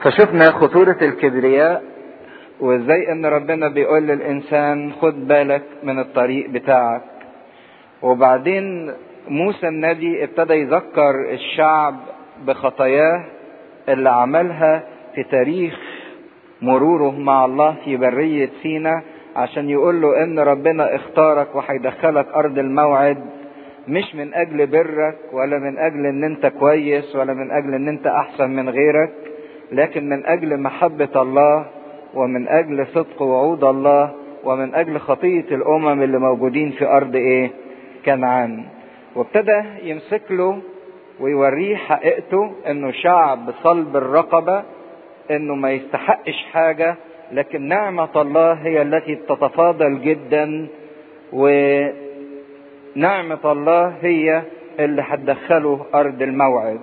فشفنا خطورة الكبرياء وازاي ان ربنا بيقول للانسان خد بالك من الطريق بتاعك وبعدين موسى النبي ابتدى يذكر الشعب بخطاياه اللي عملها في تاريخ مروره مع الله في برية سينا عشان يقول له ان ربنا اختارك وهيدخلك ارض الموعد مش من اجل برك ولا من اجل ان انت كويس ولا من اجل ان انت احسن من غيرك لكن من اجل محبة الله ومن اجل صدق وعود الله ومن اجل خطية الامم اللي موجودين في ارض ايه كنعان وابتدى يمسك له ويوريه حقيقته انه شعب صلب الرقبة انه ما يستحقش حاجة لكن نعمة الله هي التي تتفاضل جدا ونعمة الله هي اللي هتدخله ارض الموعد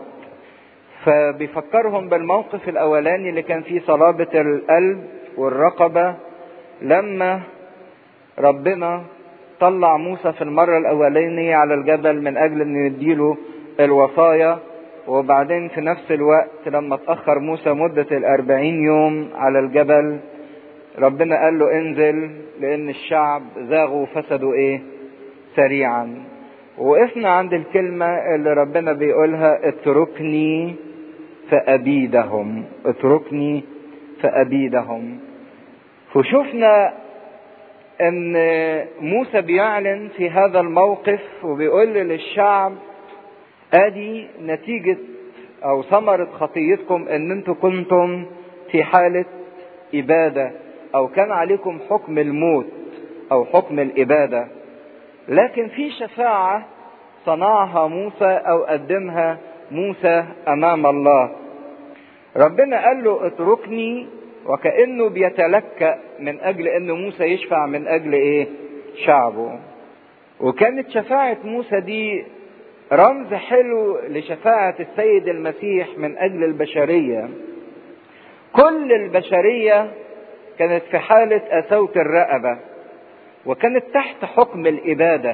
فبيفكرهم بالموقف الاولاني اللي كان فيه صلابة القلب والرقبة لما ربنا طلع موسى في المرة الأولانية على الجبل من أجل أن يديله الوصايا وبعدين في نفس الوقت لما اتأخر موسى مدة الأربعين يوم على الجبل ربنا قال له انزل لأن الشعب زاغوا وفسدوا إيه سريعا وقفنا عند الكلمة اللي ربنا بيقولها اتركني فأبيدهم اتركني فأبيدهم فشوفنا ان موسى بيعلن في هذا الموقف وبيقول للشعب ادي نتيجة او ثمرة خطيتكم ان انتم كنتم في حالة ابادة او كان عليكم حكم الموت او حكم الابادة لكن في شفاعة صنعها موسى او قدمها موسى امام الله ربنا قال له اتركني وكأنه بيتلكأ من أجل أن موسى يشفع من أجل إيه؟ شعبه. وكانت شفاعة موسى دي رمز حلو لشفاعة السيد المسيح من أجل البشرية. كل البشرية كانت في حالة أسوة الرقبة وكانت تحت حكم الإبادة.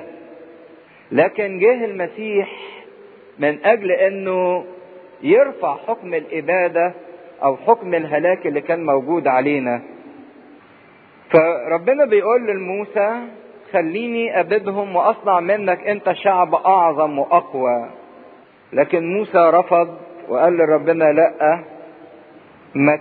لكن جه المسيح من أجل أنه يرفع حكم الإبادة او حكم الهلاك اللي كان موجود علينا فربنا بيقول لموسى خليني ابدهم واصنع منك انت شعب اعظم واقوى لكن موسى رفض وقال لربنا لا ما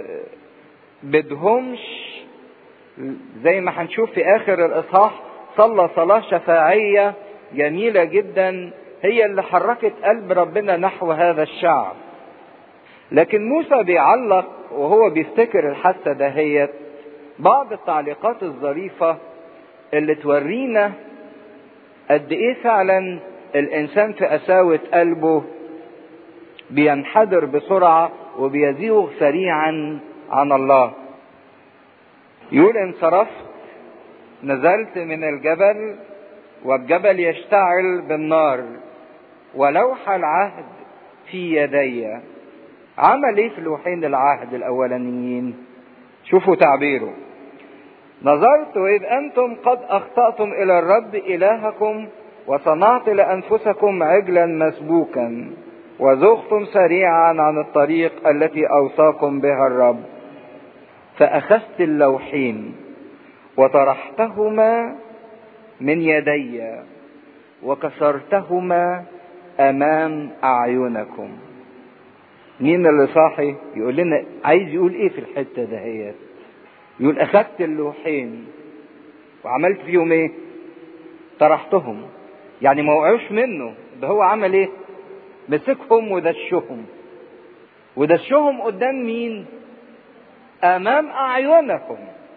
بدهمش زي ما هنشوف في اخر الاصحاح صلى صلاه شفاعيه جميله جدا هي اللي حركت قلب ربنا نحو هذا الشعب لكن موسى بيعلق وهو بيفتكر الحادثة دهيت بعض التعليقات الظريفة اللي تورينا قد ايه فعلا الانسان في قساوة قلبه بينحدر بسرعة وبيزيغ سريعا عن الله يقول انصرفت نزلت من الجبل والجبل يشتعل بالنار ولوح العهد في يدي عمل ايه في لوحين العهد الاولانيين شوفوا تعبيره نظرت اذ انتم قد اخطاتم الى الرب الهكم وصنعت لانفسكم عجلا مسبوكا وزغتم سريعا عن الطريق التي اوصاكم بها الرب فاخذت اللوحين وطرحتهما من يدي وكسرتهما امام اعينكم مين اللي صاحي يقول لنا عايز يقول ايه في الحته دهيت يقول اخذت اللوحين وعملت فيهم ايه طرحتهم يعني ما وقعوش منه ده هو عمل ايه مسكهم ودشهم ودشهم قدام مين امام اعينكم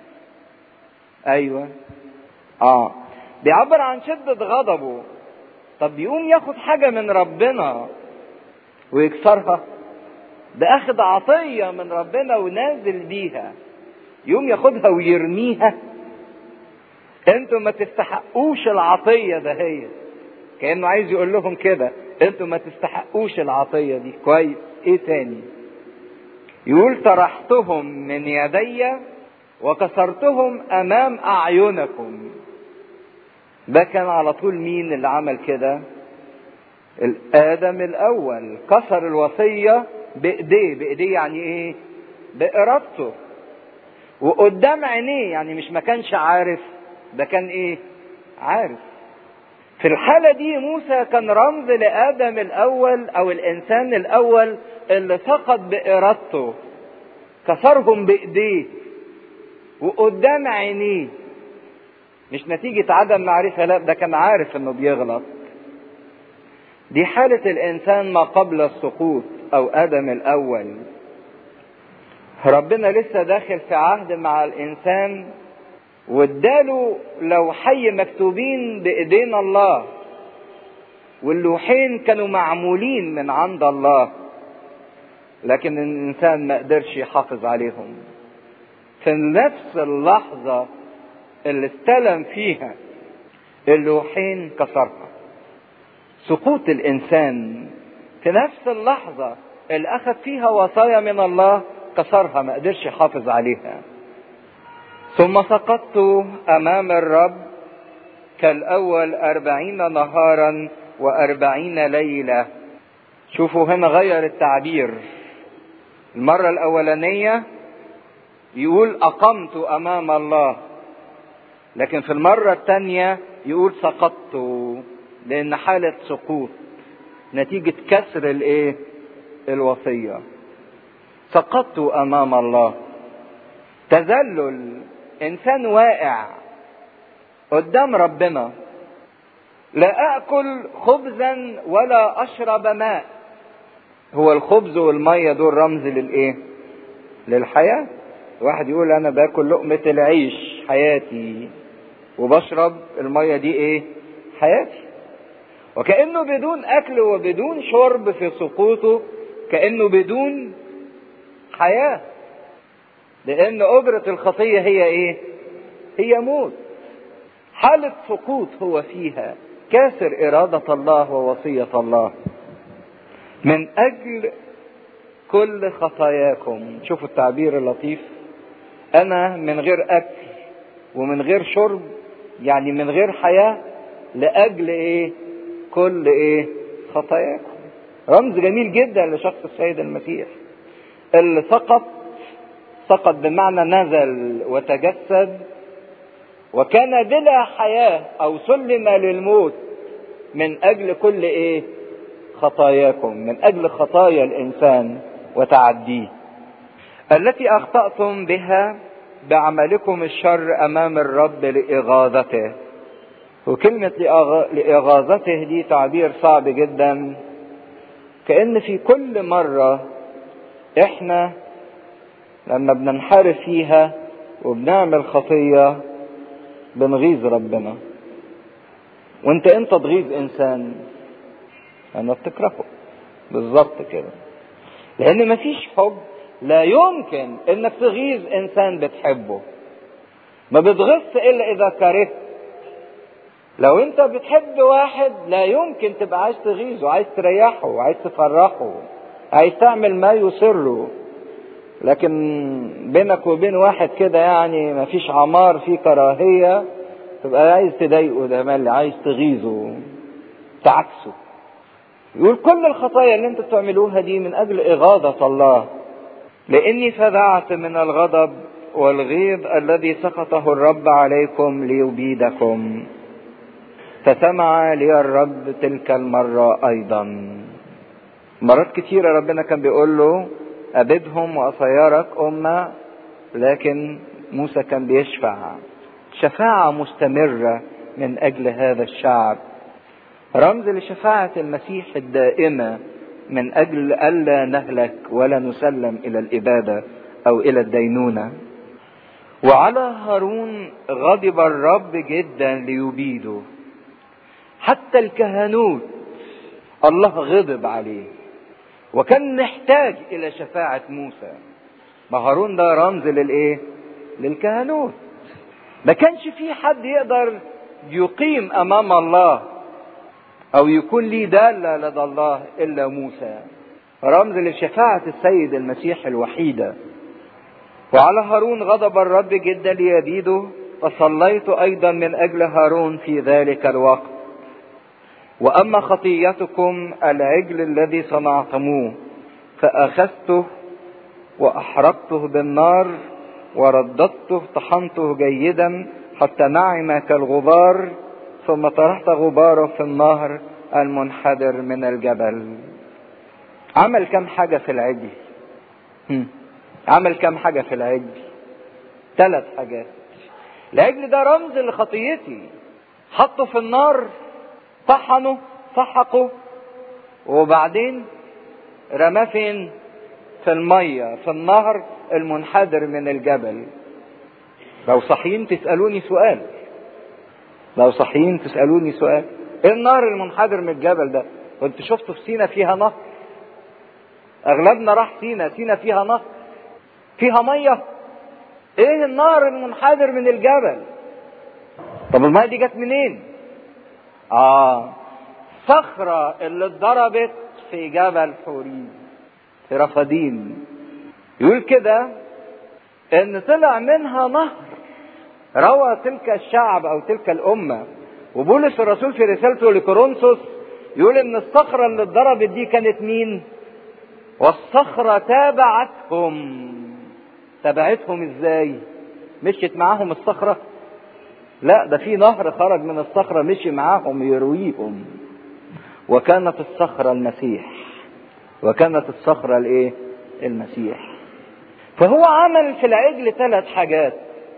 ايوه اه بيعبر عن شدة غضبه طب يقوم ياخد حاجة من ربنا ويكسرها ده اخد عطية من ربنا ونازل بيها يقوم ياخدها ويرميها انتوا ما تستحقوش العطية ده هي كأنه عايز يقول لهم كده انتوا ما تستحقوش العطية دي كويس ايه تاني يقول طرحتهم من يدي وكسرتهم امام اعينكم ده كان على طول مين اللي عمل كده الادم الاول كسر الوصيه بايديه بايديه يعني ايه بإرادته وقدام عينيه يعني مش ما كانش عارف ده كان ايه عارف في الحالة دي موسى كان رمز لآدم الأول أو الإنسان الأول اللي سقط بإرادته كسرهم بإيديه وقدام عينيه مش نتيجة عدم معرفة لا ده كان عارف انه بيغلط دي حالة الإنسان ما قبل السقوط أو آدم الأول ربنا لسه داخل في عهد مع الإنسان واداله لوحي مكتوبين بإيدين الله واللوحين كانوا معمولين من عند الله لكن الإنسان ما قدرش يحافظ عليهم في نفس اللحظة اللي استلم فيها اللوحين كسرها سقوط الإنسان في نفس اللحظة اللي أخذ فيها وصايا من الله كسرها ما قدرش يحافظ عليها ثم سقطت أمام الرب كالأول أربعين نهارا وأربعين ليلة شوفوا هنا غير التعبير المرة الأولانية يقول أقمت أمام الله لكن في المرة الثانية يقول سقطت لأن حالة سقوط نتيجة كسر الإيه؟ الوصية سقطت أمام الله تذلل إنسان واقع قدام ربنا لا آكل خبزا ولا أشرب ماء هو الخبز والمية دول رمز للإيه؟ للحياة واحد يقول أنا باكل لقمة العيش حياتي وبشرب المية دي إيه؟ حياتي وكأنه بدون أكل وبدون شرب في سقوطه كأنه بدون حياة لأن أجرة الخطية هي إيه؟ هي موت حالة سقوط هو فيها كاسر إرادة الله ووصية الله من أجل كل خطاياكم شوفوا التعبير اللطيف أنا من غير أكل ومن غير شرب يعني من غير حياة لأجل إيه؟ كل إيه؟ خطاياكم رمز جميل جدا لشخص السيد المسيح اللي سقط سقط بمعنى نزل وتجسد وكان بلا حياة أو سلم للموت من أجل كل إيه؟ خطاياكم من أجل خطايا الإنسان وتعديه التي أخطأتم بها بعملكم الشر أمام الرب لإغاظته وكلمة لإغاظته دي تعبير صعب جدا كأن في كل مرة إحنا لما بننحرف فيها وبنعمل خطية بنغيظ ربنا وانت انت تغيظ انسان انا بتكرهه بالظبط كده لان مفيش حب لا يمكن انك تغيظ انسان بتحبه ما بتغيظش الا اذا كرهت لو انت بتحب واحد لا يمكن تبقى عايز تغيظه عايز تريحه عايز تفرحه عايز تعمل ما يسره لكن بينك وبين واحد كده يعني ما فيش عمار فيه كراهية تبقى عايز تضايقه ده مالي عايز تغيظه تعكسه يقول كل الخطايا اللي انتوا بتعملوها دي من اجل اغاظة الله لاني فزعت من الغضب والغيظ الذي سقطه الرب عليكم ليبيدكم فسمع لي الرب تلك المرة ايضا مرات كتيرة ربنا كان بيقول له أبدهم وأصيرك أمة لكن موسى كان بيشفع شفاعة مستمرة من أجل هذا الشعب رمز لشفاعة المسيح الدائمة من أجل ألا نهلك ولا نسلم إلى الإبادة أو إلى الدينونة وعلى هارون غضب الرب جدا ليبيده حتى الكهنوت الله غضب عليه وكان محتاج الى شفاعة موسى ما هارون ده رمز للايه للكهنوت ما كانش في حد يقدر يقيم امام الله او يكون ليه دالة لدى الله الا موسى رمز لشفاعة السيد المسيح الوحيدة وعلى هارون غضب الرب جدا ليبيده فصليت ايضا من اجل هارون في ذلك الوقت واما خطيتكم العجل الذي صنعتموه فاخذته وأحرقته بالنار ورددته طحنته جيدا حتى نعم كالغبار ثم طرحت غباره في النهر المنحدر من الجبل عمل كم حاجة في العجل عمل كم حاجة في العجل ثلاث حاجات العجل ده رمز لخطيتي حطه في النار طحنه سحقه وبعدين رماه فين في المية في النهر المنحدر من الجبل لو صحيين تسألوني سؤال لو صحيين تسألوني سؤال ايه النهر المنحدر من الجبل ده وانت شفتوا في سينا فيها نهر اغلبنا راح سينا سينا فيها نهر فيها ميه ايه النهر المنحدر من الجبل طب الميه دي جت منين اه صخرة اللي اتضربت في جبل حوريم في رفدين يقول كده ان طلع منها نهر روى تلك الشعب او تلك الامة وبولس الرسول في رسالته لكورنثوس يقول ان الصخرة اللي اتضربت دي كانت مين والصخرة تابعتهم تبعتهم ازاي مشيت معاهم الصخرة لا ده في نهر خرج من الصخرة مشي معاهم يرويهم وكانت الصخرة المسيح وكانت الصخرة الايه المسيح فهو عمل في العجل ثلاث حاجات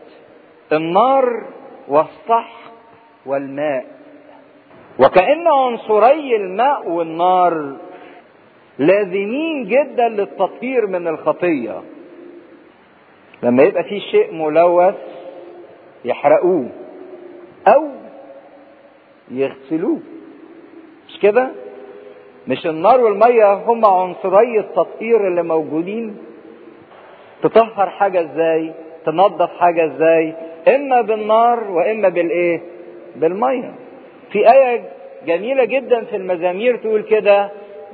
النار والصحق والماء وكأن عنصري الماء والنار لازمين جدا للتطهير من الخطيه لما يبقى في شيء ملوث يحرقوه او يغسلوه مش كده مش النار والميه هم عنصري التطهير اللي موجودين تطهر حاجه ازاي تنظف حاجه ازاي اما بالنار واما بالايه بالميه في ايه جميله جدا في المزامير تقول كده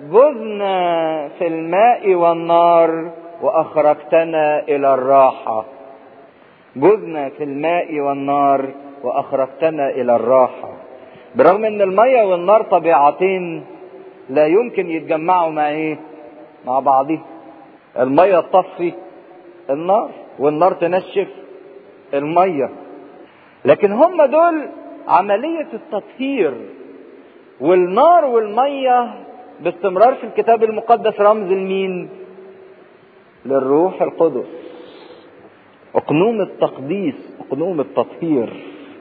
جزنا في الماء والنار واخرجتنا الى الراحه جزنا في الماء والنار واخرجتنا الى الراحه برغم ان الميه والنار طبيعتين لا يمكن يتجمعوا مع ايه مع بعضهم الميه تطفي النار والنار تنشف الميه لكن هم دول عمليه التطهير والنار والميه باستمرار في الكتاب المقدس رمز لمين للروح القدس اقنوم التقديس اقنوم التطهير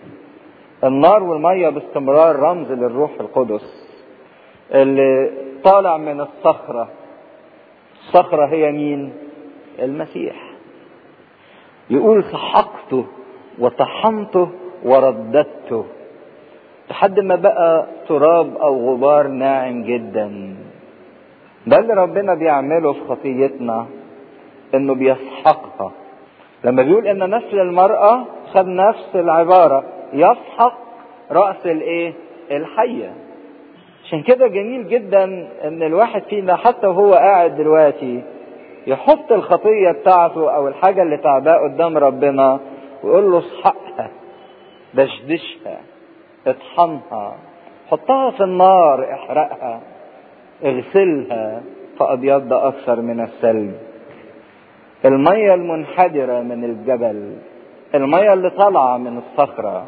النار والميه باستمرار رمز للروح القدس اللي طالع من الصخره الصخره هي مين المسيح يقول سحقته وطحنته ورددته لحد ما بقى تراب او غبار ناعم جدا ده اللي ربنا بيعمله في خطيتنا انه بيسحقها لما بيقول ان نسل المرأة خد نفس العبارة يسحق رأس الايه الحية عشان كده جميل جدا ان الواحد فينا حتى وهو قاعد دلوقتي يحط الخطية بتاعته او الحاجة اللي تعباه قدام ربنا ويقول له اسحقها دشدشها اطحنها حطها في النار احرقها اغسلها فأبيض أكثر من الثلج المية المنحدرة من الجبل المية اللي طالعة من الصخرة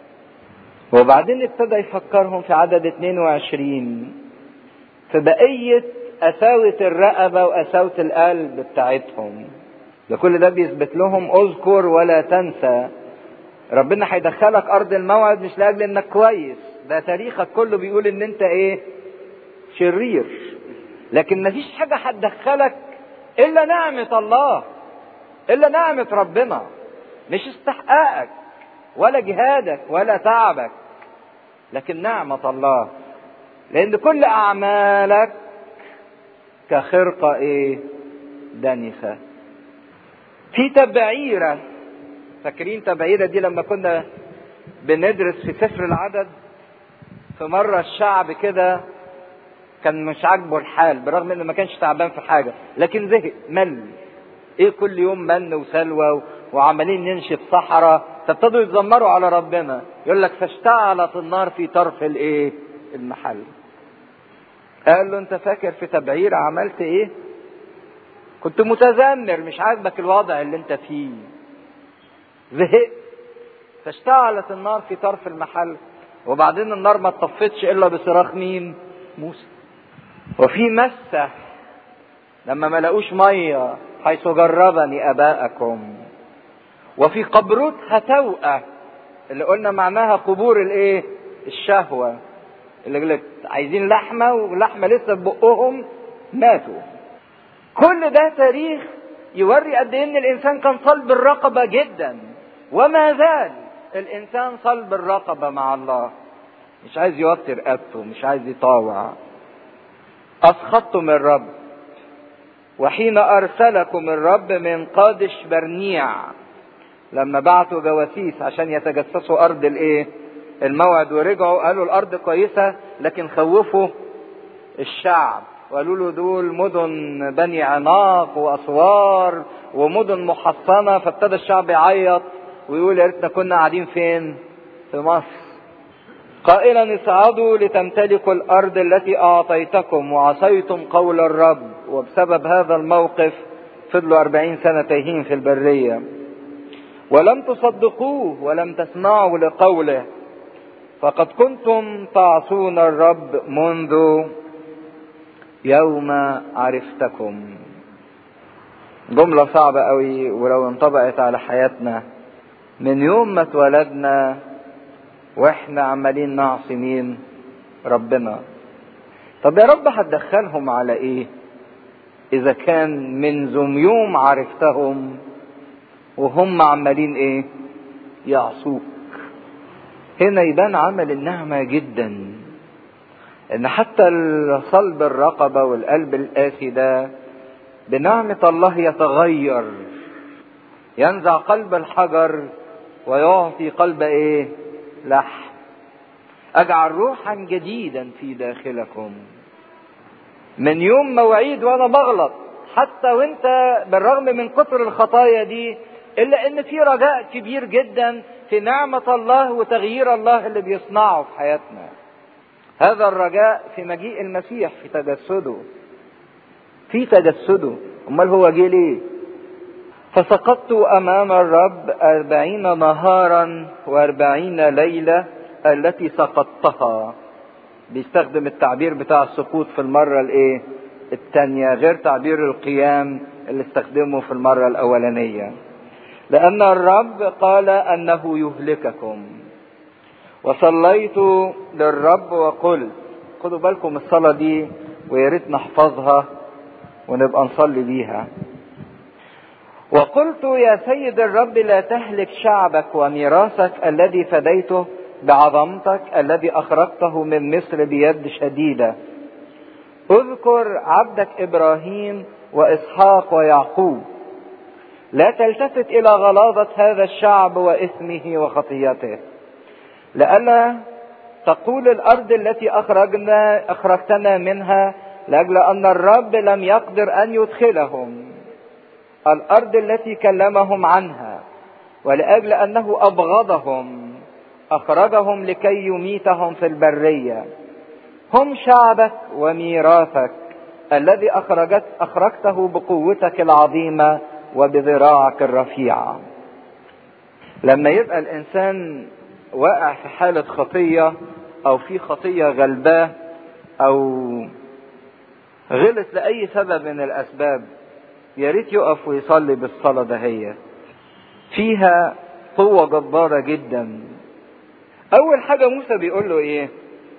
وبعدين ابتدى يفكرهم في عدد 22 في بقية قساوة الرقبة وقساوة القلب بتاعتهم ده كل ده بيثبت لهم اذكر ولا تنسى ربنا هيدخلك ارض الموعد مش لاجل انك كويس ده تاريخك كله بيقول ان انت ايه شرير لكن مفيش حاجة هتدخلك الا نعمة الله الا نعمة ربنا مش استحقاقك ولا جهادك ولا تعبك لكن نعمة الله لان كل اعمالك كخرقة ايه دنسة في تبعيرة فاكرين تبعيرة دي لما كنا بندرس في سفر العدد في مرة الشعب كده كان مش عاجبه الحال برغم انه ما كانش تعبان في حاجة لكن زهق مل ايه كل يوم من وسلوى وعمالين نمشي في صحراء فابتدوا يتذمروا على ربنا يقول لك فاشتعلت النار في طرف الايه المحل قال له انت فاكر في تبعير عملت ايه كنت متذمر مش عاجبك الوضع اللي انت فيه زهقت فاشتعلت النار في طرف المحل وبعدين النار ما اتطفتش الا بصراخ مين موسى وفي مسة لما ما لقوش مية حيث جربني اباءكم وفي قبرتها توأة اللي قلنا معناها قبور الايه الشهوة اللي عايزين لحمة ولحمة لسه في بقهم ماتوا كل ده تاريخ يوري قد ايه ان الانسان كان صلب الرقبة جدا وما زال الانسان صلب الرقبة مع الله مش عايز يوتر رقبته مش عايز يطاوع اسخطتم الرب وحين ارسلكم الرب من قادش برنيع لما بعتوا جواسيس عشان يتجسسوا ارض الايه الموعد ورجعوا قالوا الارض كويسه لكن خوفوا الشعب وقالوا له دول مدن بني عناق واسوار ومدن محصنه فابتدى الشعب يعيط ويقول يا ريتنا كنا قاعدين فين؟ في مصر. قائلا اصعدوا لتمتلكوا الارض التي اعطيتكم وعصيتم قول الرب وبسبب هذا الموقف فضلوا أربعين سنة تايهين في البرية ولم تصدقوه ولم تسمعوا لقوله فقد كنتم تعصون الرب منذ يوم عرفتكم جملة صعبة قوي ولو انطبقت على حياتنا من يوم ما اتولدنا واحنا عمالين نعصي مين ربنا طب يا رب هتدخلهم على ايه اذا كان منذ يوم عرفتهم وهم عمالين ايه يعصوك هنا يبان عمل النعمة جدا ان حتى صلب الرقبة والقلب القاسي ده بنعمة الله يتغير ينزع قلب الحجر ويعطي قلب ايه لحم اجعل روحا جديدا في داخلكم من يوم موعيد وانا بغلط حتى وانت بالرغم من كتر الخطايا دي الا ان في رجاء كبير جدا في نعمة الله وتغيير الله اللي بيصنعه في حياتنا هذا الرجاء في مجيء المسيح في تجسده في تجسده امال هو جه ليه فسقطت امام الرب اربعين نهارا واربعين ليلة التي سقطتها بيستخدم التعبير بتاع السقوط في المرة الايه التانية غير تعبير القيام اللي استخدمه في المرة الاولانية لان الرب قال انه يهلككم وصليت للرب وقلت خدوا بالكم الصلاة دي ويا ريت نحفظها ونبقى نصلي بيها وقلت يا سيد الرب لا تهلك شعبك وميراثك الذي فديته بعظمتك الذي اخرجته من مصر بيد شديده اذكر عبدك ابراهيم واسحاق ويعقوب لا تلتفت الى غلاظه هذا الشعب واثمه وخطيته لئلا تقول الارض التي اخرجنا اخرجتنا منها لاجل ان الرب لم يقدر ان يدخلهم الارض التي كلمهم عنها ولاجل انه ابغضهم اخرجهم لكي يميتهم في البريه هم شعبك وميراثك الذي اخرجت اخرجته بقوتك العظيمه وبذراعك الرفيعه لما يبقى الانسان واقع في حاله خطيه او في خطيه غلباه او غلط لاي سبب من الاسباب يا ريت يقف ويصلي بالصلاه دهيت فيها قوه جباره جدا اول حاجه موسى بيقول له ايه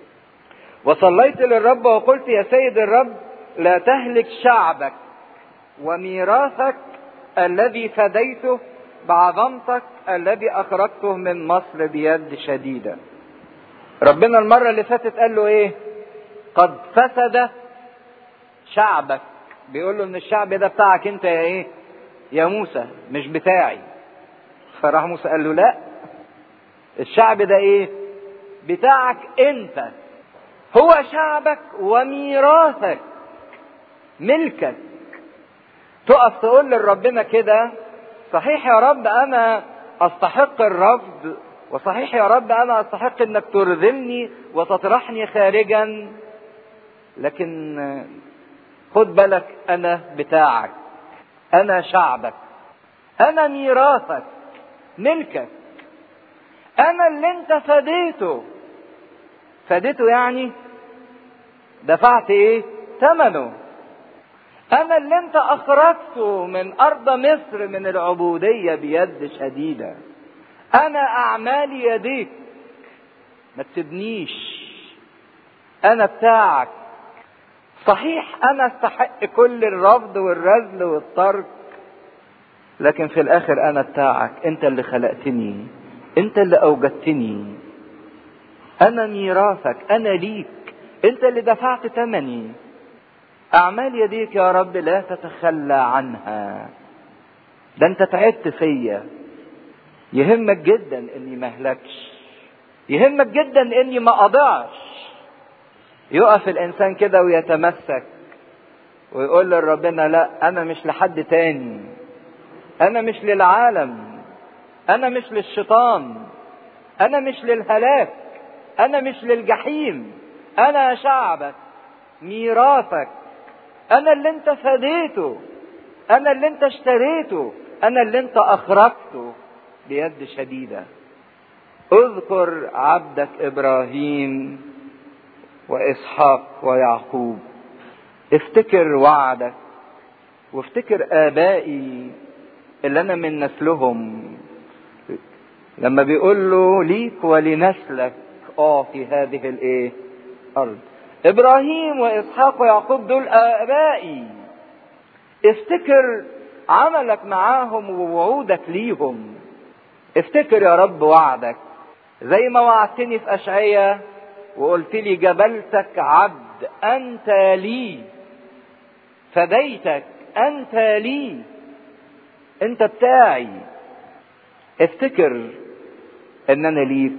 وصليت للرب وقلت يا سيد الرب لا تهلك شعبك وميراثك الذي فديته بعظمتك الذي اخرجته من مصر بيد شديده ربنا المره اللي فاتت قال له ايه قد فسد شعبك بيقول له ان الشعب ده بتاعك انت يا ايه يا موسى مش بتاعي فراح موسى قال له لا الشعب ده ايه بتاعك انت هو شعبك وميراثك ملكك تقف تقول لربنا كده صحيح يا رب انا استحق الرفض وصحيح يا رب انا استحق انك ترذلني وتطرحني خارجا لكن خد بالك انا بتاعك انا شعبك انا ميراثك ملكك انا اللي انت فديته فديته يعني دفعت ايه ثمنه انا اللي انت اخرجته من ارض مصر من العبودية بيد شديدة انا اعمال يديك ما تسيبنيش انا بتاعك صحيح انا استحق كل الرفض والرذل والترك لكن في الاخر انا بتاعك انت اللي خلقتني انت اللي اوجدتني انا ميراثك انا ليك انت اللي دفعت ثمني اعمال يديك يا رب لا تتخلى عنها ده انت تعبت فيا يهمك جدا اني ما اهلكش يهمك جدا اني ما اضيعش يقف الانسان كده ويتمسك ويقول لربنا لا انا مش لحد تاني انا مش للعالم انا مش للشيطان انا مش للهلاك انا مش للجحيم انا شعبك ميراثك انا اللي انت فديته انا اللي انت اشتريته انا اللي انت اخرجته بيد شديده اذكر عبدك ابراهيم واسحاق ويعقوب افتكر وعدك وافتكر ابائي اللي انا من نسلهم لما بيقول له ليك ولنسلك اعطي هذه الايه ارض ابراهيم واسحاق ويعقوب دول ابائي افتكر عملك معاهم ووعودك ليهم افتكر يا رب وعدك زي ما وعدتني في اشعياء وقلت لي جبلتك عبد انت لي فديتك انت لي انت بتاعي افتكر ان انا ليك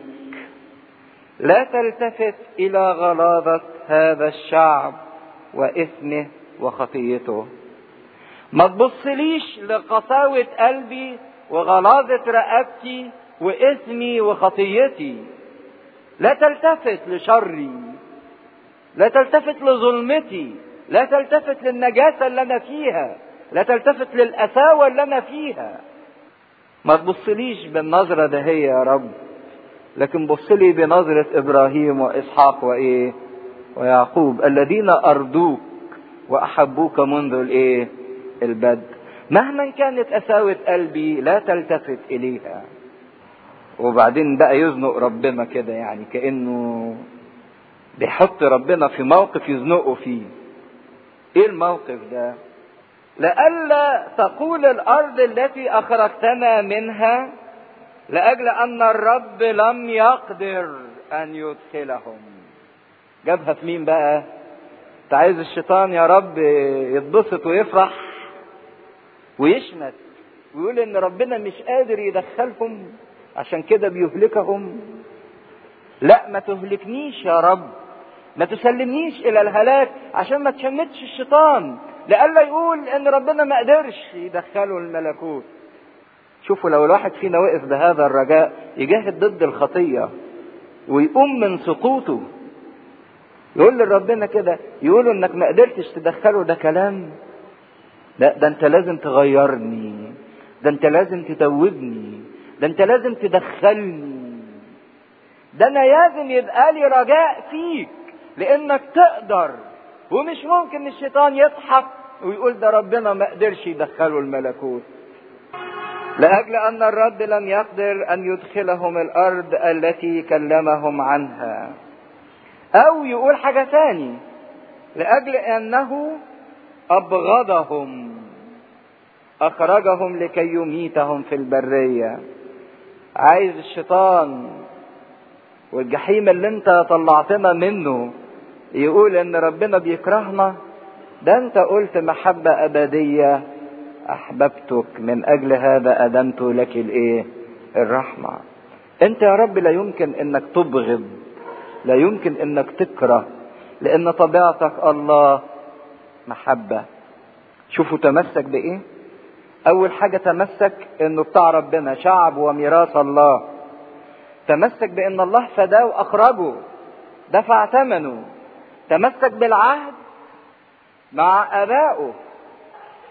لا تلتفت الى غلاظه هذا الشعب واثمه وخطيته ما تبصليش لقساوه قلبي وغلاظه رقبتي واثمي وخطيتي لا تلتفت لشري لا تلتفت لظلمتي لا تلتفت للنجاسه اللي انا فيها لا تلتفت للقساوه اللي انا فيها ما تبصليش بالنظره ده هي يا رب لكن بص لي بنظرة إبراهيم وإسحاق وإيه ويعقوب الذين أرضوك وأحبوك منذ الإيه البدء مهما كانت قساوة قلبي لا تلتفت إليها وبعدين بقى يزنق ربنا كده يعني كأنه بيحط ربنا في موقف يزنقه فيه ايه الموقف ده لئلا تقول الارض التي اخرجتنا منها لاجل ان الرب لم يقدر ان يدخلهم جابها في مين بقى انت عايز الشيطان يا رب يتبسط ويفرح ويشمت ويقول ان ربنا مش قادر يدخلهم عشان كده بيهلكهم لا ما تهلكنيش يا رب ما تسلمنيش الى الهلاك عشان ما تشمتش الشيطان لئلا يقول ان ربنا ما قدرش يدخله الملكوت شوفوا لو الواحد فينا وقف بهذا الرجاء يجاهد ضد الخطية ويقوم من سقوطه يقول لربنا كده يقولوا انك ما قدرتش تدخله ده كلام لا ده انت لازم تغيرني ده انت لازم تتوبني ده انت لازم تدخلني ده انا لازم يبقى لي رجاء فيك لانك تقدر ومش ممكن الشيطان يضحك ويقول ده ربنا ما قدرش يدخله الملكوت لاجل ان الرب لم يقدر ان يدخلهم الارض التي كلمهم عنها او يقول حاجه تاني لاجل انه ابغضهم اخرجهم لكي يميتهم في البريه عايز الشيطان والجحيم اللي انت طلعتنا منه يقول ان ربنا بيكرهنا ده انت قلت محبة ابدية احببتك من اجل هذا ادمت لك الايه الرحمة انت يا رب لا يمكن انك تبغض لا يمكن انك تكره لان طبيعتك الله محبة شوفوا تمسك بايه اول حاجة تمسك انه بتاع ربنا شعب وميراث الله تمسك بان الله فداه واخرجه دفع ثمنه تمسك بالعهد مع ابائه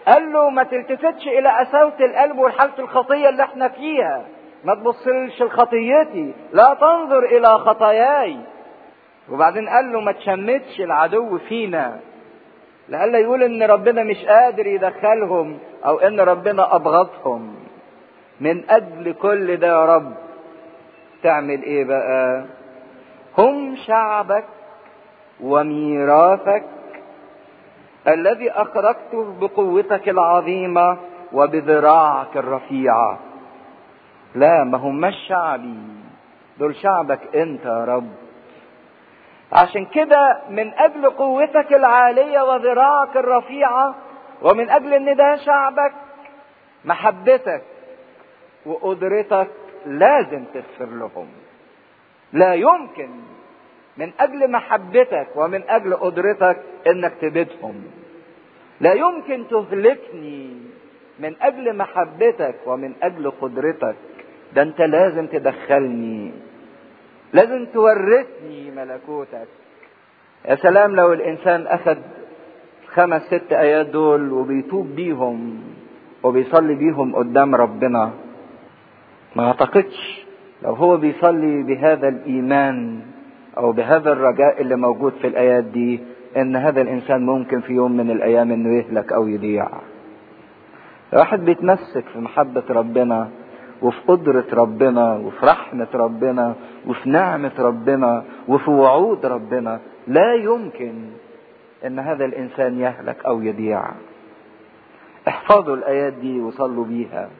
قال له ما تلتفتش الى قساوة القلب والحالة الخطية اللي احنا فيها ما تبصلش لخطيتي لا تنظر الى خطاياي وبعدين قال له ما تشمتش العدو فينا لألا يقول ان ربنا مش قادر يدخلهم او ان ربنا ابغضهم من اجل كل ده يا رب تعمل ايه بقى هم شعبك وميراثك الذي اخرجته بقوتك العظيمه وبذراعك الرفيعه لا ما هماش شعبي دول شعبك انت يا رب عشان كده من اجل قوتك العاليه وذراعك الرفيعه ومن اجل ان ده شعبك محبتك وقدرتك لازم تغفر لهم لا يمكن من اجل محبتك ومن اجل قدرتك انك تبيدهم لا يمكن تهلكني من اجل محبتك ومن اجل قدرتك ده انت لازم تدخلني لازم تورثني ملكوتك يا سلام لو الانسان اخذ خمس ست ايات دول وبيتوب بيهم وبيصلي بيهم قدام ربنا ما اعتقدش لو هو بيصلي بهذا الايمان او بهذا الرجاء اللي موجود في الايات دي ان هذا الانسان ممكن في يوم من الايام انه يهلك او يضيع الواحد بيتمسك في محبة ربنا وفي قدرة ربنا وفي رحمة ربنا وفي نعمة ربنا وفي وعود ربنا لا يمكن ان هذا الانسان يهلك او يضيع احفظوا الايات دي وصلوا بيها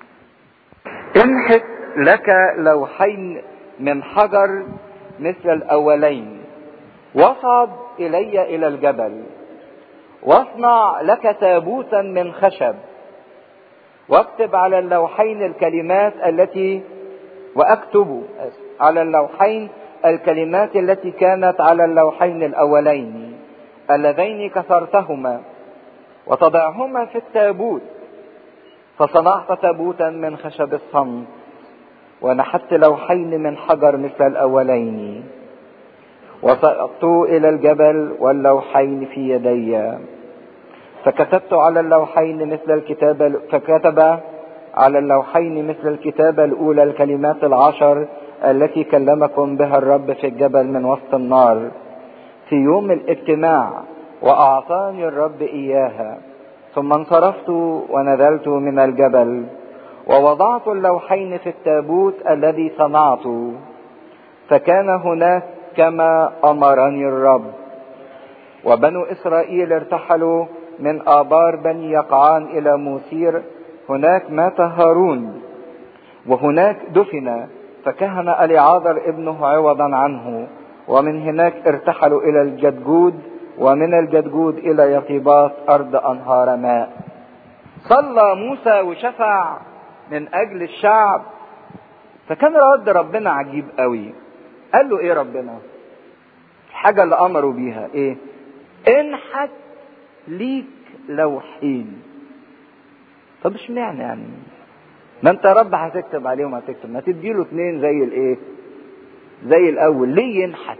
انحت لك لوحين من حجر مثل الاولين واصعد الي الى الجبل واصنع لك تابوتا من خشب واكتب على اللوحين الكلمات التي واكتب على اللوحين الكلمات التي كانت على اللوحين الاولين اللذين كسرتهما وتضعهما في التابوت فصنعت تابوتا من خشب الصمت ونحت لوحين من حجر مثل الاولين وسقطت الى الجبل واللوحين في يدي فكتبت على اللوحين مثل الكتابة فكتب على اللوحين مثل الكتابة الأولى الكلمات العشر التي كلمكم بها الرب في الجبل من وسط النار في يوم الاجتماع وأعطاني الرب إياها ثم انصرفت ونزلت من الجبل ووضعت اللوحين في التابوت الذي صنعته فكان هناك كما أمرني الرب وبنو إسرائيل ارتحلوا من آبار بني يقعان إلى موسير هناك مات هارون وهناك دفن فكهن أليعاذر ابنه عوضا عنه ومن هناك ارتحلوا إلى الجدجود ومن الجدجود إلى يطيبات أرض أنهار ماء صلى موسى وشفع من أجل الشعب فكان رد ربنا عجيب قوي قال له ايه ربنا الحاجة اللي امروا بيها ايه انحت ليك لوحين طب اشمعنى يعني ما انت يا رب هتكتب عليهم هتكتب ما تديله اتنين زي الايه زي الاول ليه ينحت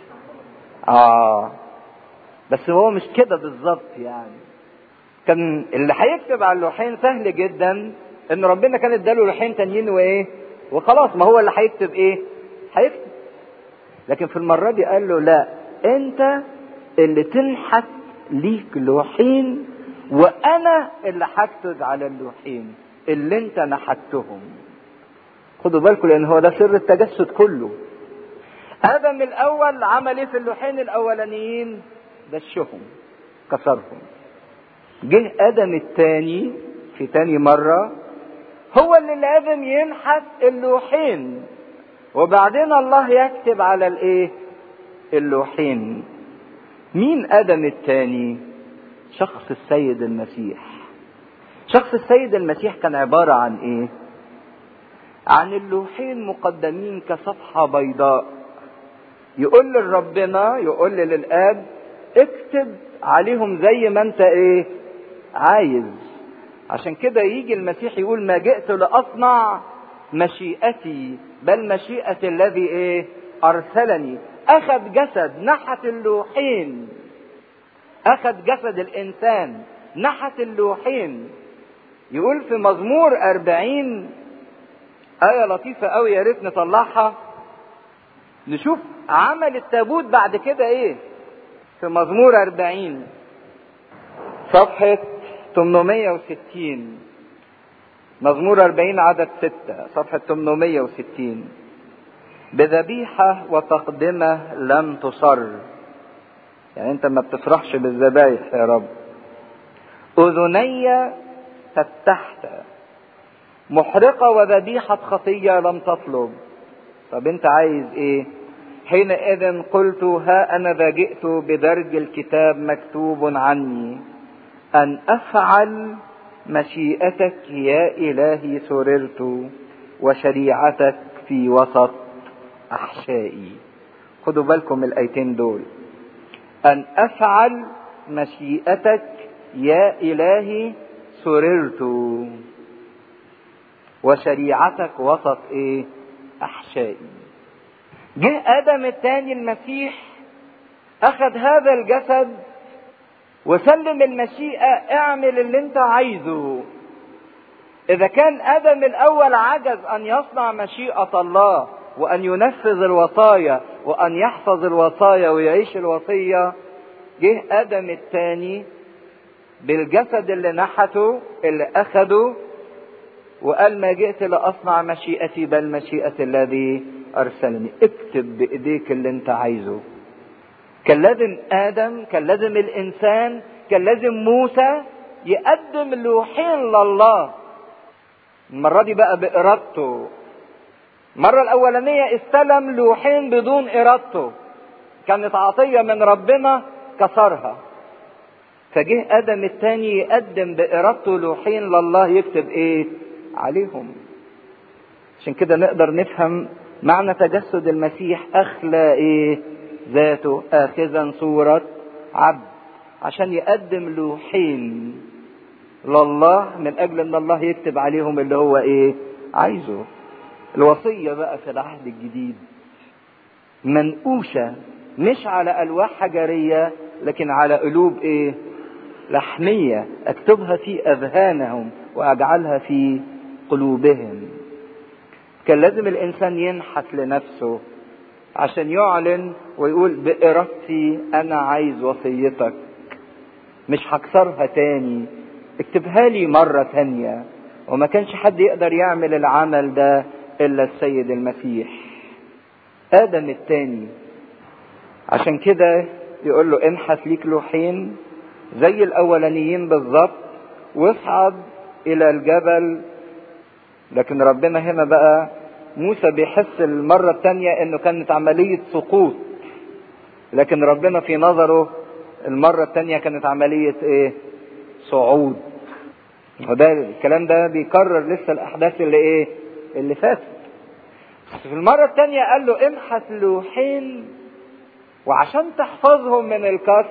اه بس هو مش كده بالظبط يعني كان اللي هيكتب على اللوحين سهل جدا ان ربنا كان اداله لوحين تانيين وايه وخلاص ما هو اللي هيكتب ايه هيكتب لكن في المرة دي قال له لا انت اللي تنحت ليك لوحين وانا اللي هكتب على اللوحين اللي انت نحتهم خدوا بالكم لان هو ده سر التجسد كله ادم الاول عمل ايه في اللوحين الاولانيين دشهم كسرهم جه ادم الثاني في تاني مرة هو اللي لازم ينحت اللوحين وبعدين الله يكتب على الايه اللوحين مين ادم الثاني شخص السيد المسيح شخص السيد المسيح كان عبارة عن ايه عن اللوحين مقدمين كصفحة بيضاء يقول لربنا يقول للاب اكتب عليهم زي ما انت ايه عايز عشان كده يجي المسيح يقول ما جئت لاصنع مشيئتي بل مشيئة الذي ايه ارسلني اخذ جسد نحت اللوحين اخذ جسد الانسان نحت اللوحين يقول في مزمور أربعين آية لطيفة أوي يا ريت نطلعها نشوف عمل التابوت بعد كده إيه في مزمور أربعين صفحة 860 مزمور 40 عدد 6 صفحة 860 بذبيحة وتقدمة لم تصر يعني انت ما بتفرحش بالذبايح يا رب اذني فتحت محرقة وذبيحة خطية لم تطلب طب انت عايز ايه حينئذ قلت ها انا ذا جئت بدرج الكتاب مكتوب عني ان افعل مشيئتك يا الهي سررت وشريعتك في وسط احشائي خدوا بالكم الايتين دول ان افعل مشيئتك يا الهي سررت وشريعتك وسط ايه احشائي جه ادم الثاني المسيح اخذ هذا الجسد وسلم المشيئة اعمل اللي انت عايزه اذا كان ادم الاول عجز ان يصنع مشيئة الله وان ينفذ الوصايا وان يحفظ الوصايا ويعيش الوصية جه ادم الثاني بالجسد اللي نحته اللي اخده وقال ما جئت لاصنع مشيئتي بل مشيئة الذي ارسلني اكتب بايديك اللي انت عايزه كان لازم ادم كان لازم الانسان كان لازم موسى يقدم لوحين لله المرة دي بقى بإرادته المرة الأولانية استلم لوحين بدون إرادته كانت عطية من ربنا كسرها فجه آدم الثاني يقدم بإرادته لوحين لله يكتب إيه عليهم عشان كده نقدر نفهم معنى تجسد المسيح أخلى إيه ذاته آخذا صورة عبد عشان يقدم لوحين لله من أجل أن الله يكتب عليهم اللي هو إيه عايزه الوصية بقى في العهد الجديد منقوشة مش على ألواح حجرية لكن على قلوب إيه لحمية أكتبها في أذهانهم وأجعلها في قلوبهم كان لازم الإنسان ينحت لنفسه عشان يعلن ويقول بإرادتي أنا عايز وصيتك مش هكسرها تاني اكتبها لي مرة تانية وما كانش حد يقدر يعمل العمل ده إلا السيد المسيح آدم التاني عشان كده يقول له انحت ليك لوحين زي الأولانيين بالظبط واصعد إلى الجبل لكن ربنا هنا بقى موسى بيحس المرة التانية انه كانت عملية سقوط لكن ربنا في نظره المرة التانية كانت عملية ايه صعود وده الكلام ده بيكرر لسه الاحداث اللي ايه اللي فاتت في المرة التانية قال له امحت لوحين وعشان تحفظهم من الكسر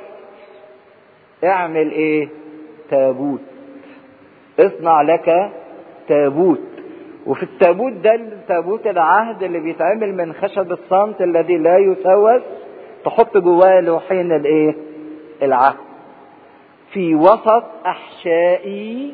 اعمل ايه تابوت اصنع لك تابوت وفي التابوت ده تابوت العهد اللي بيتعمل من خشب الصمت الذي لا يسوس تحط جواه لوحين الايه العهد في وسط احشائي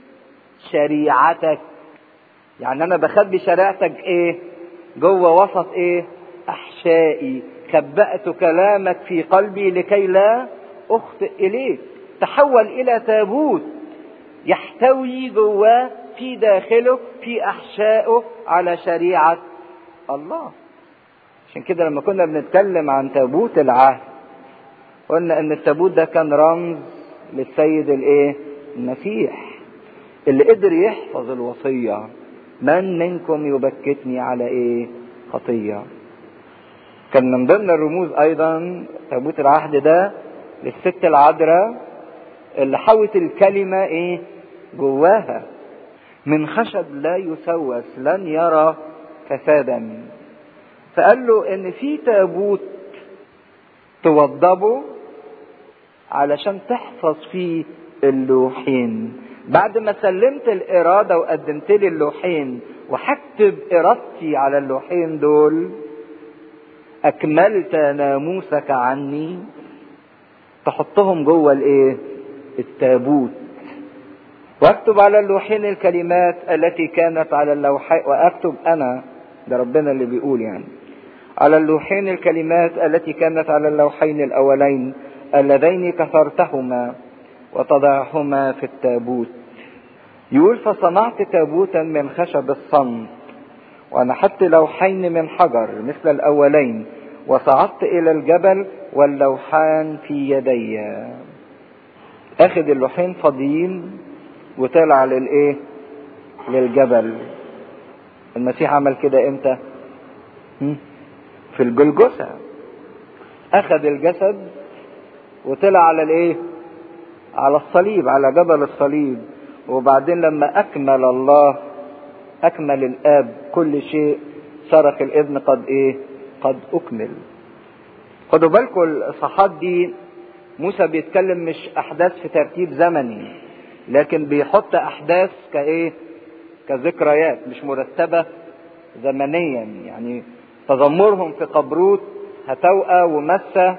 شريعتك يعني انا بخبي شريعتك ايه جوه وسط ايه احشائي خبأت كلامك في قلبي لكي لا اخطئ اليك تحول الى تابوت يحتوي جواه في داخله في احشائه على شريعه الله عشان كده لما كنا بنتكلم عن تابوت العهد قلنا ان التابوت ده كان رمز للسيد الايه المسيح اللي قدر يحفظ الوصيه من منكم يبكتني على ايه خطيه كان من ضمن الرموز ايضا تابوت العهد ده للست العذراء اللي حوت الكلمه ايه جواها من خشب لا يسوس لن يرى فسادا فقال له ان في تابوت توضبه علشان تحفظ فيه اللوحين بعد ما سلمت الإرادة وقدمت لي اللوحين وهكتب إرادتي على اللوحين دول أكملت ناموسك عني تحطهم جوه الإيه؟ التابوت واكتب على اللوحين الكلمات التي كانت على اللوحين واكتب انا ده ربنا اللي بيقول يعني على اللوحين الكلمات التي كانت على اللوحين الاولين اللذين كسرتهما وتضعهما في التابوت يقول فصنعت تابوتا من خشب الصمت ونحت لوحين من حجر مثل الاولين وصعدت الى الجبل واللوحان في يدي اخد اللوحين فاضيين وطلع للايه للجبل المسيح عمل كده امتى في الجلجسة اخذ الجسد وطلع على الايه على الصليب على جبل الصليب وبعدين لما اكمل الله اكمل الاب كل شيء صرخ الابن قد ايه قد اكمل خدوا بالكم الصحات دي موسى بيتكلم مش احداث في ترتيب زمني لكن بيحط احداث كايه كذكريات مش مرتبه زمنيا يعني تذمرهم في قبروت هتوأة ومسة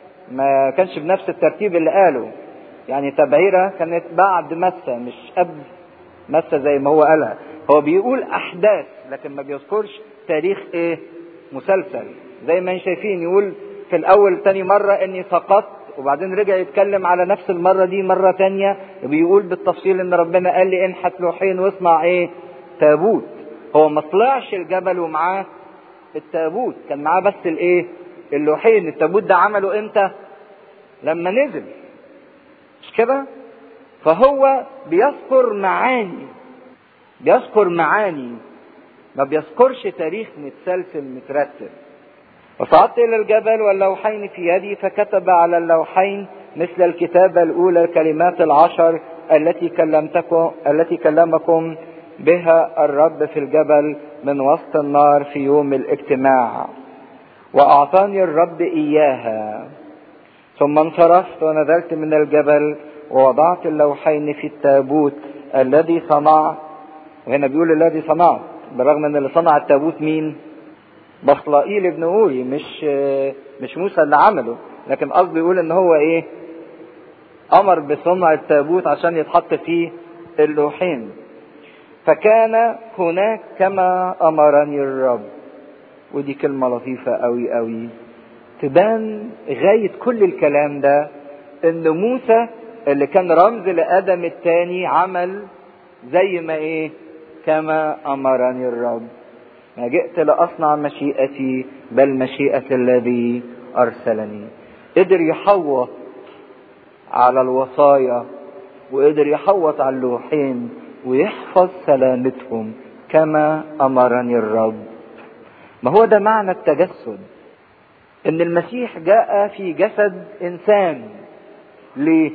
ما كانش بنفس الترتيب اللي قاله يعني تبعيرة كانت بعد مسة مش قبل مسة زي ما هو قالها هو بيقول أحداث لكن ما بيذكرش تاريخ إيه مسلسل زي ما شايفين يقول في الأول تاني مرة إني سقطت وبعدين رجع يتكلم على نفس المرة دي مرة تانية بيقول بالتفصيل إن ربنا قال لي انحت لوحين واصنع إيه تابوت هو ما طلعش الجبل ومعاه التابوت كان معاه بس الايه اللوحين التابوت ده عمله امتى لما نزل مش كده فهو بيذكر معاني بيذكر معاني ما بيذكرش تاريخ متسلسل مترتب وصعدت الى الجبل واللوحين في يدي فكتب على اللوحين مثل الكتابة الأولى الكلمات العشر التي كلمتكم التي كلمكم بها الرب في الجبل من وسط النار في يوم الاجتماع واعطاني الرب اياها ثم انصرفت ونزلت من الجبل ووضعت اللوحين في التابوت الذي صنعت وهنا بيقول الذي صنعت بالرغم ان اللي صنع التابوت مين بصلائيل ابن اوري مش مش موسى اللي عمله لكن قصده يقول ان هو ايه امر بصنع التابوت عشان يتحط فيه اللوحين فكان هناك كما امرني الرب ودي كلمه لطيفه قوي قوي تبان غايه كل الكلام ده ان موسى اللي كان رمز لادم الثاني عمل زي ما ايه كما امرني الرب ما جئت لاصنع مشيئتي بل مشيئه الذي ارسلني قدر يحوط على الوصايا وقدر يحوط على اللوحين ويحفظ سلامتهم كما امرني الرب ما هو ده معنى التجسد ان المسيح جاء في جسد انسان ليه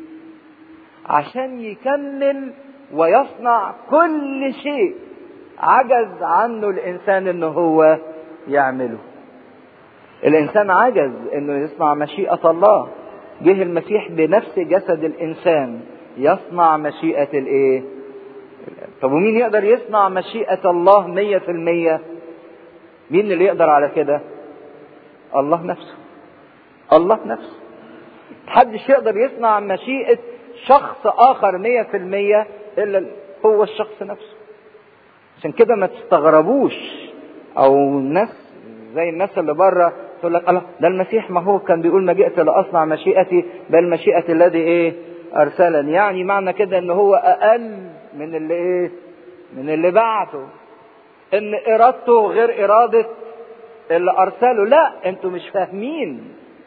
عشان يكمل ويصنع كل شيء عجز عنه الانسان ان هو يعمله الانسان عجز انه يصنع مشيئه الله جه المسيح بنفس جسد الانسان يصنع مشيئه الايه طب ومين يقدر يصنع مشيئة الله مية في المية مين اللي يقدر على كده الله نفسه الله نفسه محدش يقدر يصنع مشيئة شخص آخر مية في المية إلا هو الشخص نفسه عشان كده ما تستغربوش أو الناس زي الناس اللي بره تقول لك الله ده المسيح ما هو كان بيقول ما جئت لأصنع مشيئتي بل مشيئة الذي إيه أرسلني يعني معنى كده إن هو أقل من اللي ايه من اللي بعته ان ارادته غير ارادة اللي ارسله لا انتوا مش فاهمين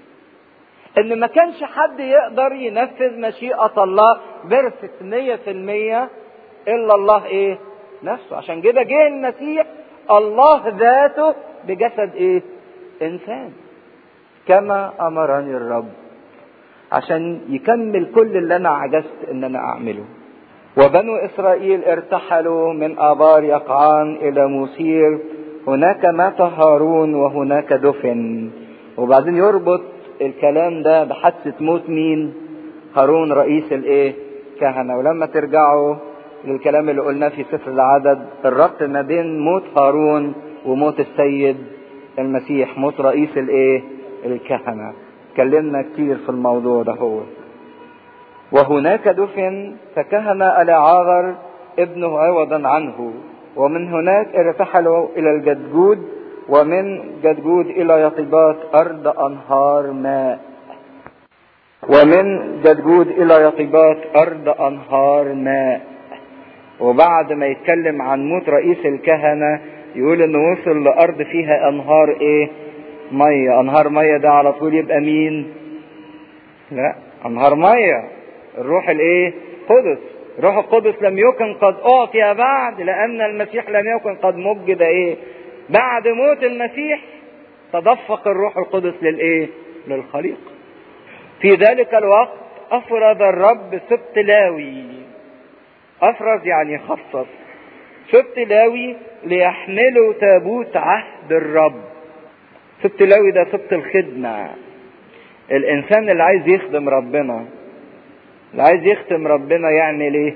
ان ما كانش حد يقدر ينفذ مشيئة الله بيرفكت مية في المية الا الله ايه نفسه عشان كده جه المسيح الله ذاته بجسد ايه انسان كما امرني الرب عشان يكمل كل اللي انا عجزت ان انا اعمله وبنو اسرائيل ارتحلوا من ابار يقعان الى موسير هناك مات هارون وهناك دفن وبعدين يربط الكلام ده بحادثة موت مين هارون رئيس الايه كهنة ولما ترجعوا للكلام اللي قلناه في سفر العدد الربط ما بين موت هارون وموت السيد المسيح موت رئيس الايه الكهنة اتكلمنا كتير في الموضوع ده هو وهناك دفن فكهن العاذر ابنه عوضا عنه ومن هناك ارتحلوا الى الجدجود ومن جدجود الى يطيبات ارض انهار ماء ومن جدجود الى يطيبات ارض انهار ماء وبعد ما يتكلم عن موت رئيس الكهنة يقول انه وصل لارض فيها انهار ايه مية انهار مية ده على طول يبقى مين لا انهار مية الروح الايه قدس روح القدس لم يكن قد اعطي بعد لان المسيح لم يكن قد مجد ايه بعد موت المسيح تدفق الروح القدس للايه للخليقه في ذلك الوقت افرض الرب سبط لاوي افرز يعني خصص سبط لاوي ليحملوا تابوت عهد الرب سبط لاوي ده سبط الخدمة الانسان اللي عايز يخدم ربنا اللي عايز يخدم ربنا يعمل ايه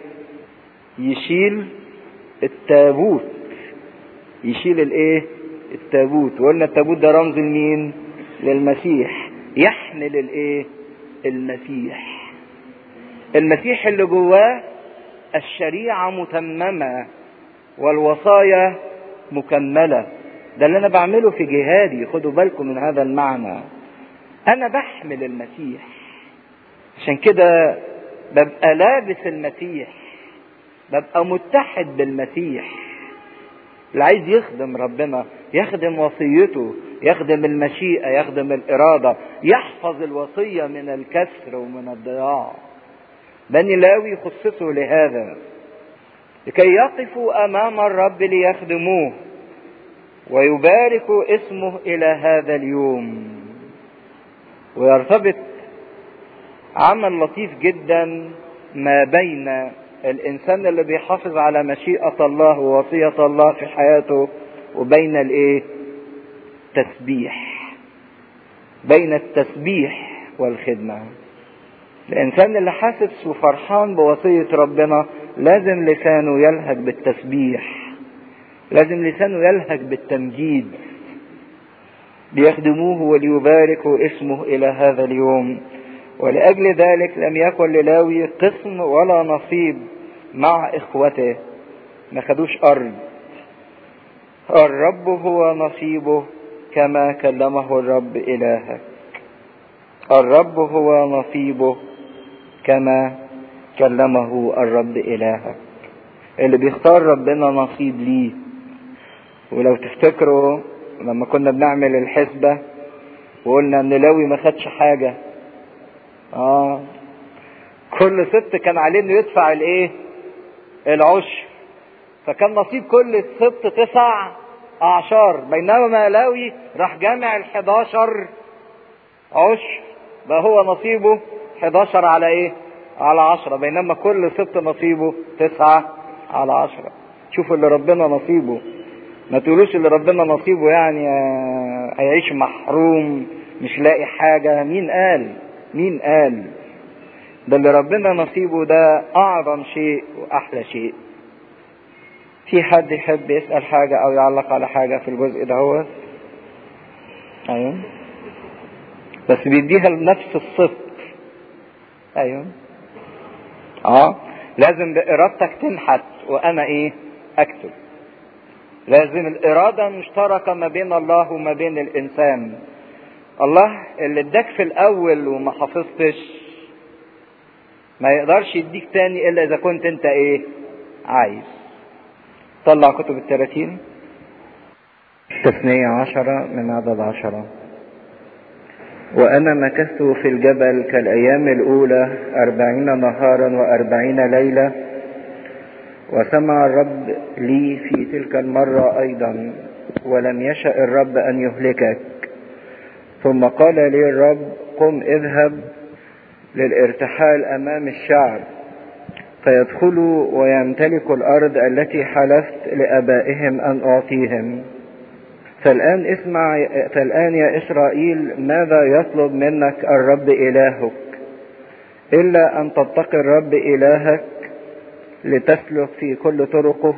يشيل التابوت يشيل الايه التابوت وقلنا التابوت ده رمز لمين للمسيح يحمل الايه المسيح المسيح اللي جواه الشريعة متممة والوصايا مكملة ده اللي انا بعمله في جهادي خدوا بالكم من هذا المعنى انا بحمل المسيح عشان كده ببقى لابس المسيح ببقى متحد بالمسيح اللي عايز يخدم ربنا يخدم وصيته يخدم المشيئة يخدم الإرادة يحفظ الوصية من الكسر ومن الضياع بني لاوي خصصوا لهذا لكي يقفوا أمام الرب ليخدموه ويباركوا اسمه إلى هذا اليوم ويرتبط عمل لطيف جدا ما بين الانسان اللي بيحافظ على مشيئة الله ووصية الله في حياته وبين الايه تسبيح بين التسبيح والخدمة الانسان اللي حاسس وفرحان بوصية ربنا لازم لسانه يلهج بالتسبيح لازم لسانه يلهج بالتمجيد ليخدموه وليباركوا اسمه الى هذا اليوم ولأجل ذلك لم يكن للاوي قسم ولا نصيب مع إخوته ما خدوش أرض الرب هو نصيبه كما كلمه الرب إلهك الرب هو نصيبه كما كلمه الرب إلهك اللي بيختار ربنا نصيب ليه ولو تفتكروا لما كنا بنعمل الحسبة وقلنا ان لاوي ما خدش حاجة اه كل ست كان عليه انه يدفع الايه العشر فكان نصيب كل ست تسع اعشار بينما لاوي راح جامع الحداشر عشر بقى هو نصيبه حداشر على ايه على عشرة بينما كل ست نصيبه تسعة على عشرة شوفوا اللي ربنا نصيبه ما تقولوش اللي ربنا نصيبه يعني هيعيش محروم مش لاقي حاجة مين قال مين قال ده اللي ربنا نصيبه ده اعظم شيء واحلى شيء في حد يحب يسأل حاجة او يعلق على حاجة في الجزء ده هو ايوه بس بيديها لنفس الصفر ايوه اه لازم بارادتك تنحت وانا ايه اكتب لازم الاراده مشتركه ما بين الله وما بين الانسان الله اللي اداك في الاول وما حفظتش ما يقدرش يديك تاني الا اذا كنت انت ايه عايز طلع كتب التلاتين تثنية عشرة من عدد عشرة وأنا مكثت في الجبل كالأيام الأولى أربعين نهارا وأربعين ليلة وسمع الرب لي في تلك المرة أيضا ولم يشأ الرب أن يهلكك ثم قال لي الرب قم اذهب للارتحال أمام الشعب فيدخلوا ويمتلكوا الأرض التي حلفت لآبائهم أن أعطيهم فالآن اسمع فالآن يا إسرائيل ماذا يطلب منك الرب إلهك إلا أن تتقي الرب إلهك لتسلك في كل طرقه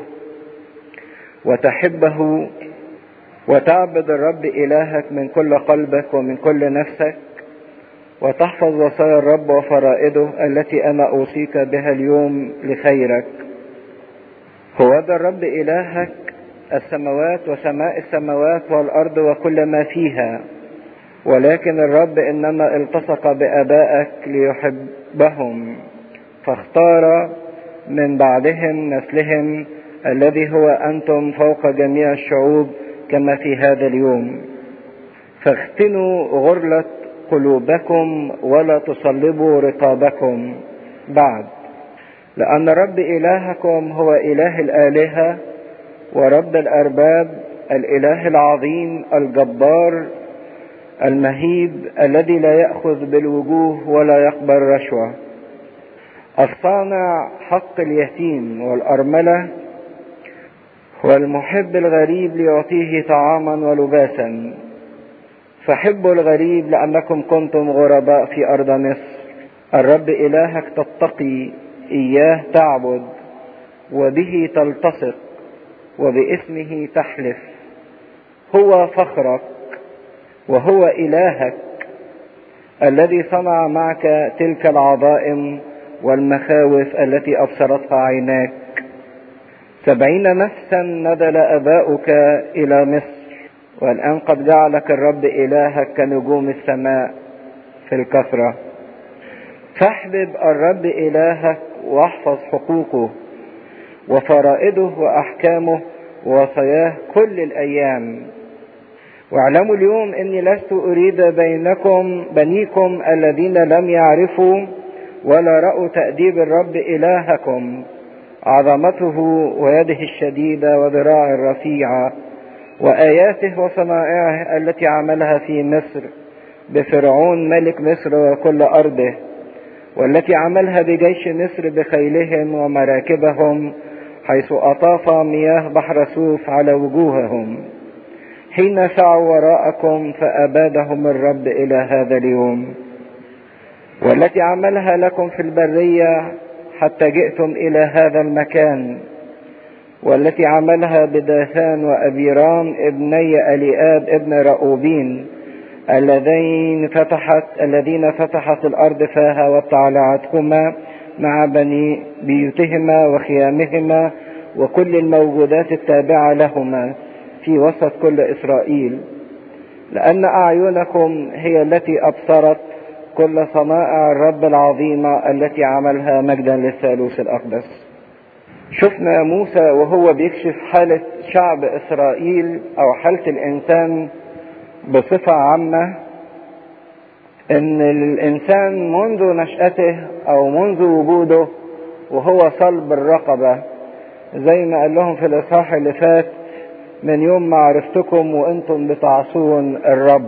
وتحبه وتعبد الرب إلهك من كل قلبك ومن كل نفسك وتحفظ وصايا الرب وفرائده التي أنا أوصيك بها اليوم لخيرك هو ذا الرب إلهك السماوات وسماء السماوات والأرض وكل ما فيها ولكن الرب إنما التصق بآبائك ليحبهم فاختار من بعدهم نسلهم الذي هو أنتم فوق جميع الشعوب كما في هذا اليوم فاختنوا غرلة قلوبكم ولا تصلبوا رقابكم بعد لأن رب إلهكم هو إله الآلهة ورب الأرباب الإله العظيم الجبار المهيب الذي لا يأخذ بالوجوه ولا يقبل رشوة الصانع حق اليتيم والأرملة والمحب الغريب ليعطيه طعاما ولباسا فحبوا الغريب لأنكم كنتم غرباء في أرض مصر الرب إلهك تتقي إياه تعبد وبه تلتصق وباسمه تحلف هو فخرك وهو إلهك الذي صنع معك تلك العظائم والمخاوف التي أبصرتها عيناك سبعين نفسا نزل أباؤك إلى مصر والآن قد جعلك الرب إلهك كنجوم السماء في الكثرة فاحبب الرب إلهك واحفظ حقوقه وفرائده وأحكامه ووصاياه كل الأيام واعلموا اليوم اني لست اريد بينكم بنيكم الذين لم يعرفوا ولا رأوا تأديب الرب إلهكم عظمته ويده الشديدة وذراع الرفيعة وآياته وصنائعه التي عملها في مصر بفرعون ملك مصر وكل أرضه والتي عملها بجيش مصر بخيلهم ومراكبهم حيث أطاف مياه بحر سوف على وجوههم حين سعوا وراءكم فأبادهم الرب إلى هذا اليوم والتي عملها لكم في البرية حتى جئتم إلى هذا المكان والتي عملها بداثان وأبيرام ابني أليآب ابن رؤوبين الذين فتحت الذين فتحت الأرض فاها وابتلعتهما مع بني بيوتهما وخيامهما وكل الموجودات التابعة لهما في وسط كل إسرائيل لأن أعينكم هي التي أبصرت كل صنائع الرب العظيمة التي عملها مجدا للثالوث الأقدس شفنا موسى وهو بيكشف حالة شعب إسرائيل أو حالة الإنسان بصفة عامة إن الإنسان منذ نشأته أو منذ وجوده وهو صلب الرقبة زي ما قال لهم في الإصحاح اللي فات من يوم ما عرفتكم وانتم بتعصون الرب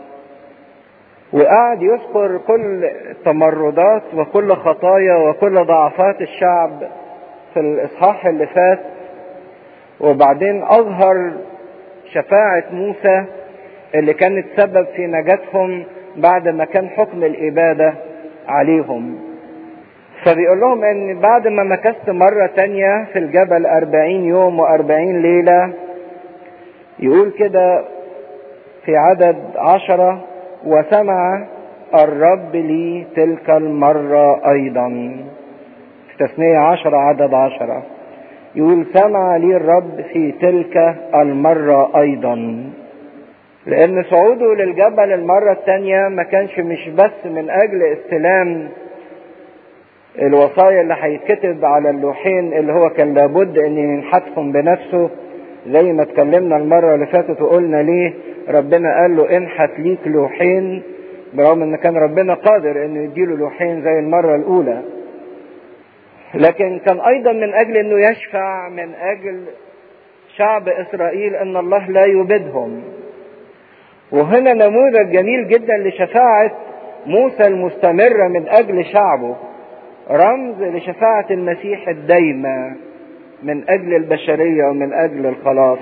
وقعد يذكر كل التمردات وكل خطايا وكل ضعفات الشعب في الاصحاح اللي فات وبعدين اظهر شفاعة موسى اللي كانت سبب في نجاتهم بعد ما كان حكم الابادة عليهم فبيقول لهم ان بعد ما مكثت مرة تانية في الجبل اربعين يوم واربعين ليلة يقول كده في عدد عشرة وسمع الرب لي تلك المرة أيضا في تثنية عشرة عدد عشرة يقول سمع لي الرب في تلك المرة أيضا لأن صعوده للجبل المرة الثانية ما كانش مش بس من أجل استلام الوصايا اللي هيتكتب على اللوحين اللي هو كان لابد ان ينحتهم بنفسه زي ما اتكلمنا المرة اللي فاتت وقلنا ليه ربنا قال له انحت ليك لوحين برغم ان كان ربنا قادر انه يديله لوحين زي المرة الاولى لكن كان ايضا من اجل انه يشفع من اجل شعب اسرائيل ان الله لا يبدهم وهنا نموذج جميل جدا لشفاعة موسى المستمرة من اجل شعبه رمز لشفاعة المسيح الدايمة من اجل البشرية ومن اجل الخلاص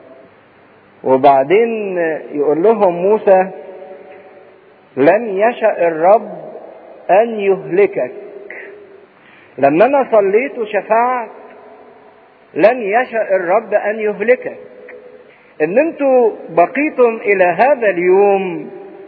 وبعدين يقول لهم موسى لم يشأ الرب ان يهلكك لما انا صليت وشفعت لن يشأ الرب ان يهلكك ان انتوا بقيتم الى هذا اليوم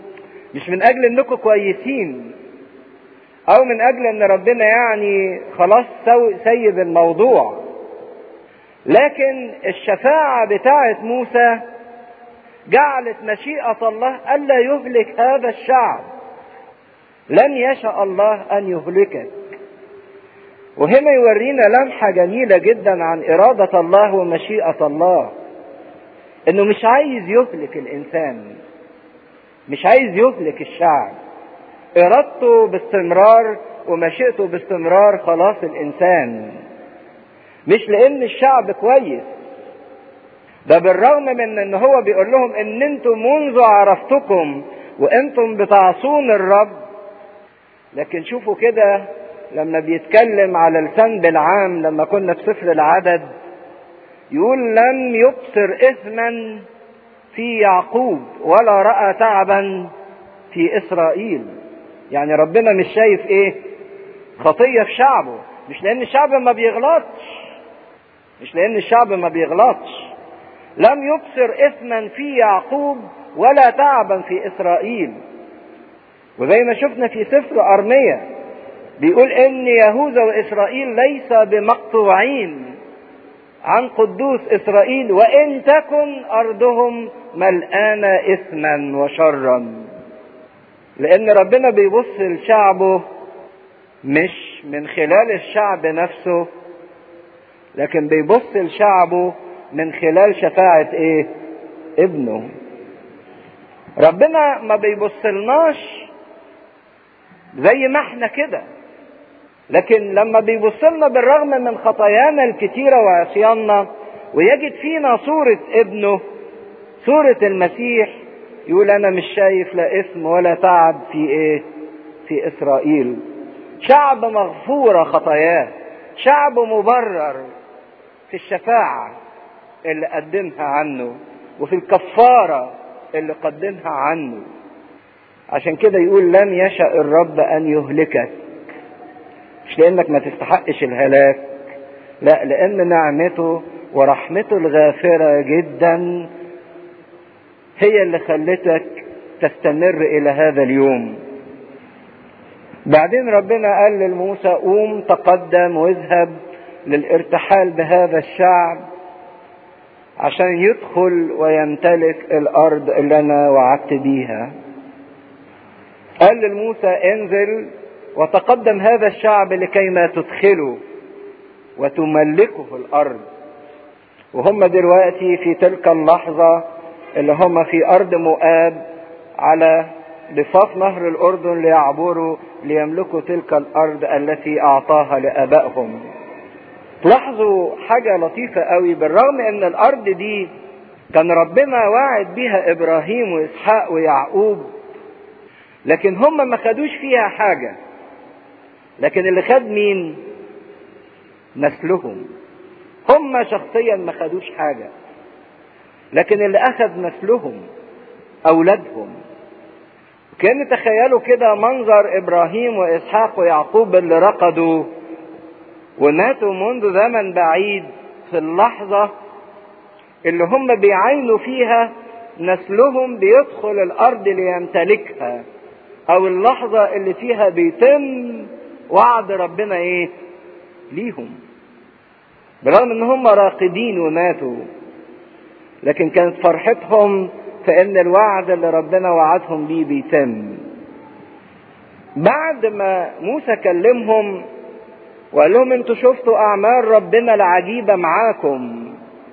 مش من اجل انكم كويسين او من اجل ان ربنا يعني خلاص سيب الموضوع لكن الشفاعة بتاعة موسى جعلت مشيئة الله ألا يهلك هذا الشعب لن يشاء الله أن يهلكك وهنا يورينا لمحة جميلة جدا عن إرادة الله ومشيئة الله إنه مش عايز يهلك الإنسان مش عايز يهلك الشعب إرادته باستمرار ومشيئته باستمرار خلاص الإنسان مش لأن الشعب كويس ده بالرغم من ان هو بيقول لهم ان انتم منذ عرفتكم وانتم بتعصون الرب لكن شوفوا كده لما بيتكلم على لسان بالعام لما كنا في سفر العدد يقول لم يبصر اثما في يعقوب ولا راى تعبا في اسرائيل يعني ربنا مش شايف ايه خطيه في شعبه مش لان الشعب ما بيغلطش مش لان الشعب ما بيغلطش لم يبصر اثما في يعقوب ولا تعبا في اسرائيل وزي ما شفنا في سفر ارميا بيقول ان يهوذا واسرائيل ليس بمقطوعين عن قدوس اسرائيل وان تكن ارضهم ملآنة اثما وشرا لان ربنا بيبص لشعبه مش من خلال الشعب نفسه لكن بيبص لشعبه من خلال شفاعة ايه ابنه ربنا ما بيبصلناش زي ما احنا كده لكن لما بيبص لنا بالرغم من خطايانا الكتيرة وعصياننا ويجد فينا صورة ابنه صورة المسيح يقول انا مش شايف لا اسم ولا تعب في ايه في اسرائيل شعب مغفورة خطاياه شعب مبرر في الشفاعة اللي قدمها عنه وفي الكفارة اللي قدمها عنه عشان كده يقول لم يشأ الرب أن يهلكك مش لأنك ما تستحقش الهلاك لا لأن نعمته ورحمته الغافرة جدا هي اللي خلتك تستمر إلى هذا اليوم بعدين ربنا قال لموسى قوم تقدم واذهب للارتحال بهذا الشعب عشان يدخل ويمتلك الارض اللي انا وعدت بيها قال لموسى انزل وتقدم هذا الشعب لكي ما تدخله وتملكه الارض وهم دلوقتي في تلك اللحظة اللي هم في ارض مؤاب على ضفاف نهر الاردن ليعبروا ليملكوا تلك الارض التي اعطاها لابائهم تلاحظوا حاجة لطيفة قوي بالرغم ان الارض دي كان ربنا واعد بيها ابراهيم واسحاق ويعقوب لكن هم ما خدوش فيها حاجة لكن اللي خد مين نسلهم هم شخصيا ما خدوش حاجة لكن اللي اخذ نسلهم اولادهم كان تخيلوا كده منظر ابراهيم واسحاق ويعقوب اللي رقدوا وماتوا منذ زمن بعيد في اللحظة اللي هم بيعينوا فيها نسلهم بيدخل الأرض ليمتلكها أو اللحظة اللي فيها بيتم وعد ربنا إيه؟ ليهم. برغم إن هم راقدين وماتوا لكن كانت فرحتهم في إن الوعد اللي ربنا وعدهم بيه بيتم. بعد ما موسى كلمهم وقال لهم انتوا شفتوا اعمال ربنا العجيبة معاكم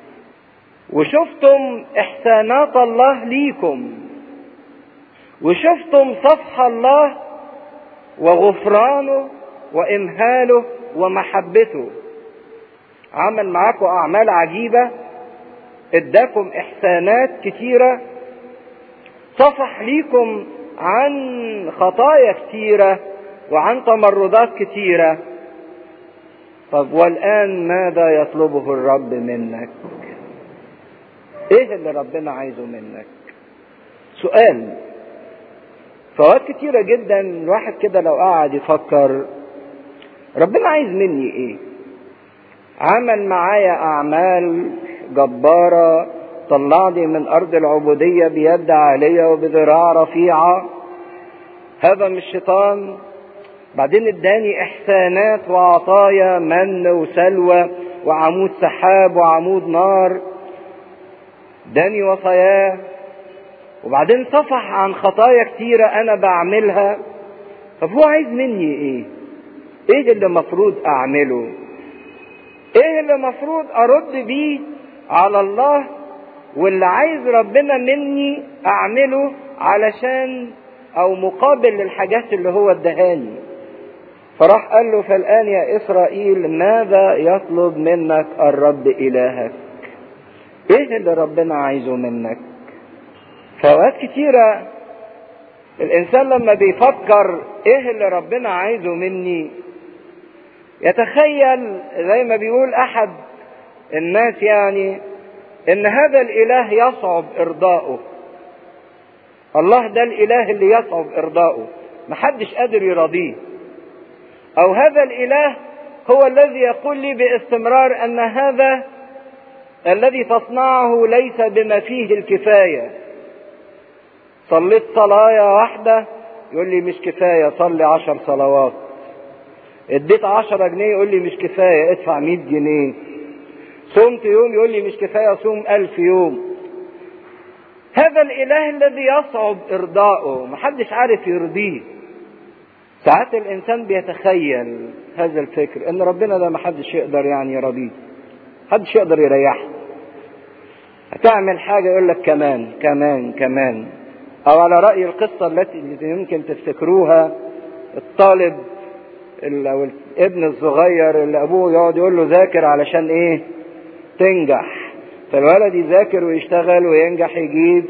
وشفتم احسانات الله ليكم وشفتم صفح الله وغفرانه وامهاله ومحبته عمل معاكم اعمال عجيبة اداكم احسانات كتيرة صفح ليكم عن خطايا كتيرة وعن تمردات كتيره طب والآن ماذا يطلبه الرب منك؟ إيه اللي ربنا عايزه منك؟ سؤال فوات كتيرة جدا الواحد كده لو قعد يفكر ربنا عايز مني إيه؟ عمل معايا أعمال جبارة طلعني من أرض العبودية بيد عالية وبذراع رفيعة هذا مش شيطان بعدين اداني احسانات وعطايا من وسلوى وعمود سحاب وعمود نار اداني وصاياه وبعدين صفح عن خطايا كتيرة انا بعملها طب هو عايز مني ايه ايه اللي المفروض اعمله ايه اللي المفروض ارد بيه على الله واللي عايز ربنا مني اعمله علشان او مقابل للحاجات اللي هو ادهاني فراح قال له فالان يا اسرائيل ماذا يطلب منك الرب الهك ايه اللي ربنا عايزه منك فوقات كتيرة الانسان لما بيفكر ايه اللي ربنا عايزه مني يتخيل زي ما بيقول احد الناس يعني ان هذا الاله يصعب ارضاؤه الله ده الاله اللي يصعب ارضاؤه محدش قادر يراضيه او هذا الاله هو الذي يقول لي باستمرار ان هذا الذي تصنعه ليس بما فيه الكفايه صليت صلاة واحدة يقول لي مش كفاية صلي عشر صلوات اديت عشرة جنيه يقول لي مش كفاية ادفع مية جنيه صمت يوم يقول لي مش كفاية صوم ألف يوم هذا الإله الذي يصعب إرضاؤه محدش عارف يرضيه ساعات الإنسان بيتخيل هذا الفكر إن ربنا ده محدش يقدر يعني يرضيه محدش يقدر يريحه هتعمل حاجة يقول لك كمان كمان كمان أو على رأي القصة التي يمكن تفتكروها الطالب أو الابن الصغير اللي أبوه يقعد يقول له ذاكر علشان إيه؟ تنجح فالولد يذاكر ويشتغل وينجح يجيب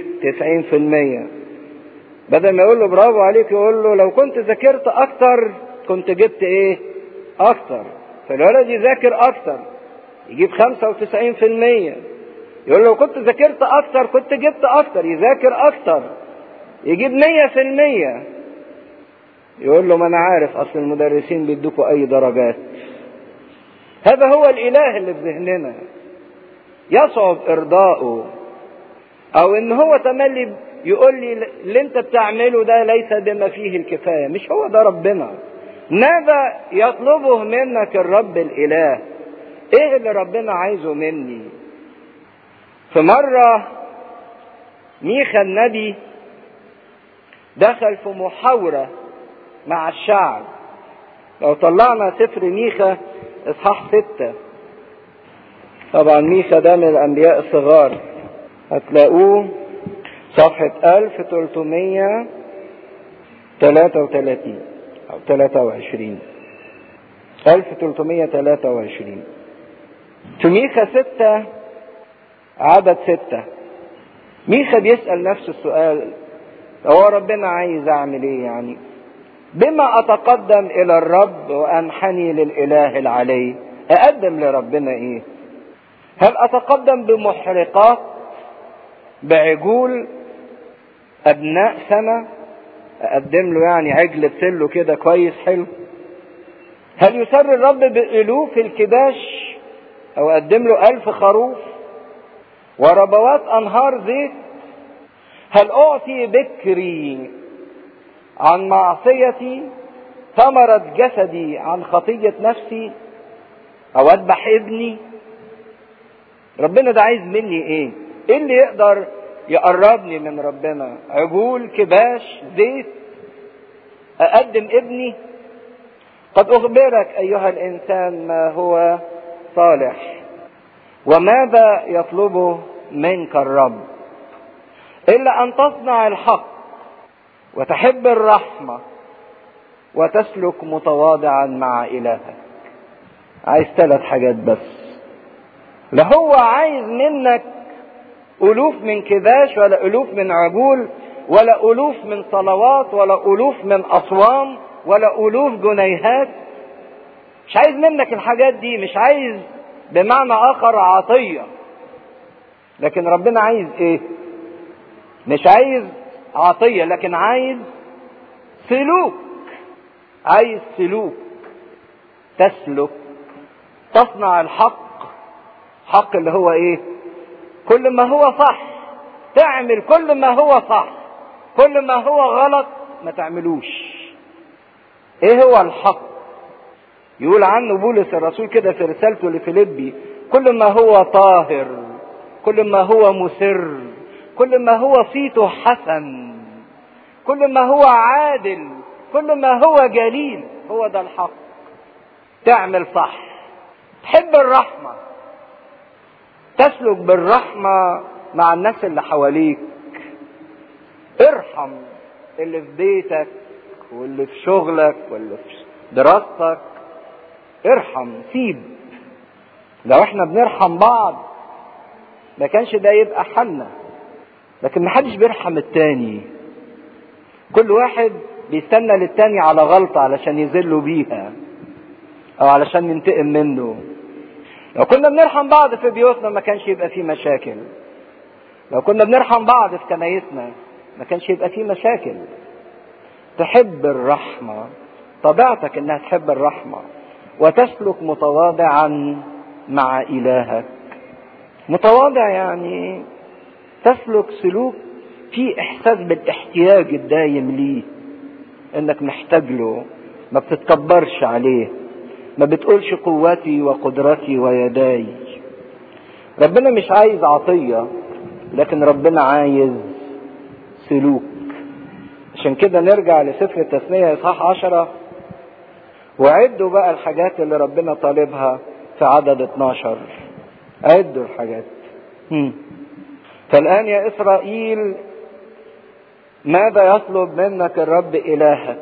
90% بدل ما يقول له برافو عليك يقول له لو كنت ذاكرت أكتر كنت جبت إيه؟ أكتر فالولد يذاكر أكتر يجيب 95% يقول له لو كنت ذاكرت أكتر كنت جبت أكتر يذاكر أكتر يجيب مية في المية يقول له ما انا عارف اصل المدرسين بيدوكوا اي درجات هذا هو الاله اللي في ذهننا يصعب ارضاؤه او ان هو تملي يقول لي اللي انت بتعمله ده ليس بما فيه الكفاية مش هو ده ربنا ماذا يطلبه منك الرب الاله ايه اللي ربنا عايزه مني في مرة ميخا النبي دخل في محاورة مع الشعب لو طلعنا سفر ميخا اصحاح ستة طبعا ميخا ده من الانبياء الصغار هتلاقوه صفحة 1333 او 23 1323 في ميخا ستة عدد ستة ميخا بيسأل نفس السؤال هو ربنا عايز اعمل ايه يعني بما اتقدم الى الرب وانحني للاله العلي اقدم لربنا ايه هل اتقدم بمحرقات بعجول ابناء سنة اقدم له يعني عجل بسله كده كويس حلو هل يسر الرب بألوف الكباش او اقدم له الف خروف وربوات انهار زيت هل أعطي بكري عن معصيتي ثمرة جسدي عن خطية نفسي أو أذبح ابني ربنا ده عايز مني إيه؟ إيه اللي يقدر يقربني من ربنا؟ عجول كباش زيت أقدم ابني قد أخبرك أيها الإنسان ما هو صالح وماذا يطلبه منك الرب إلا أن تصنع الحق وتحب الرحمة وتسلك متواضعا مع إلهك عايز ثلاث حاجات بس لا هو عايز منك ألوف من كباش ولا ألوف من عجول ولا ألوف من صلوات ولا ألوف من أصوام ولا ألوف جنيهات مش عايز منك الحاجات دي مش عايز بمعنى آخر عطية لكن ربنا عايز إيه؟ مش عايز عطية لكن عايز سلوك عايز سلوك تسلك تصنع الحق حق اللي هو ايه كل ما هو صح تعمل كل ما هو صح كل ما هو غلط ما تعملوش ايه هو الحق يقول عنه بولس الرسول كده في رسالته لفيليبي كل ما هو طاهر كل ما هو مسر كل ما هو صيته حسن كل ما هو عادل كل ما هو جليل هو ده الحق تعمل صح تحب الرحمة تسلك بالرحمة مع الناس اللي حواليك ارحم اللي في بيتك واللي في شغلك واللي في دراستك ارحم سيب لو احنا بنرحم بعض ما كانش ده يبقى حالنا لكن محدش بيرحم التاني كل واحد بيستنى للتاني على غلطة علشان يذله بيها او علشان ينتقم منه لو كنا بنرحم بعض في بيوتنا ما كانش يبقى فيه مشاكل لو كنا بنرحم بعض في كنايسنا ما كانش يبقى فيه مشاكل تحب الرحمة طبيعتك انها تحب الرحمة وتسلك متواضعا مع الهك متواضع يعني تسلك سلوك فيه احساس بالاحتياج الدايم ليه انك محتاج له ما بتتكبرش عليه ما بتقولش قوتي وقدرتي ويداي ربنا مش عايز عطية لكن ربنا عايز سلوك عشان كده نرجع لسفر التثنية إصحاح عشرة وعدوا بقى الحاجات اللي ربنا طالبها في عدد 12 عدوا الحاجات هم. فالآن يا إسرائيل ماذا يطلب منك الرب إلهك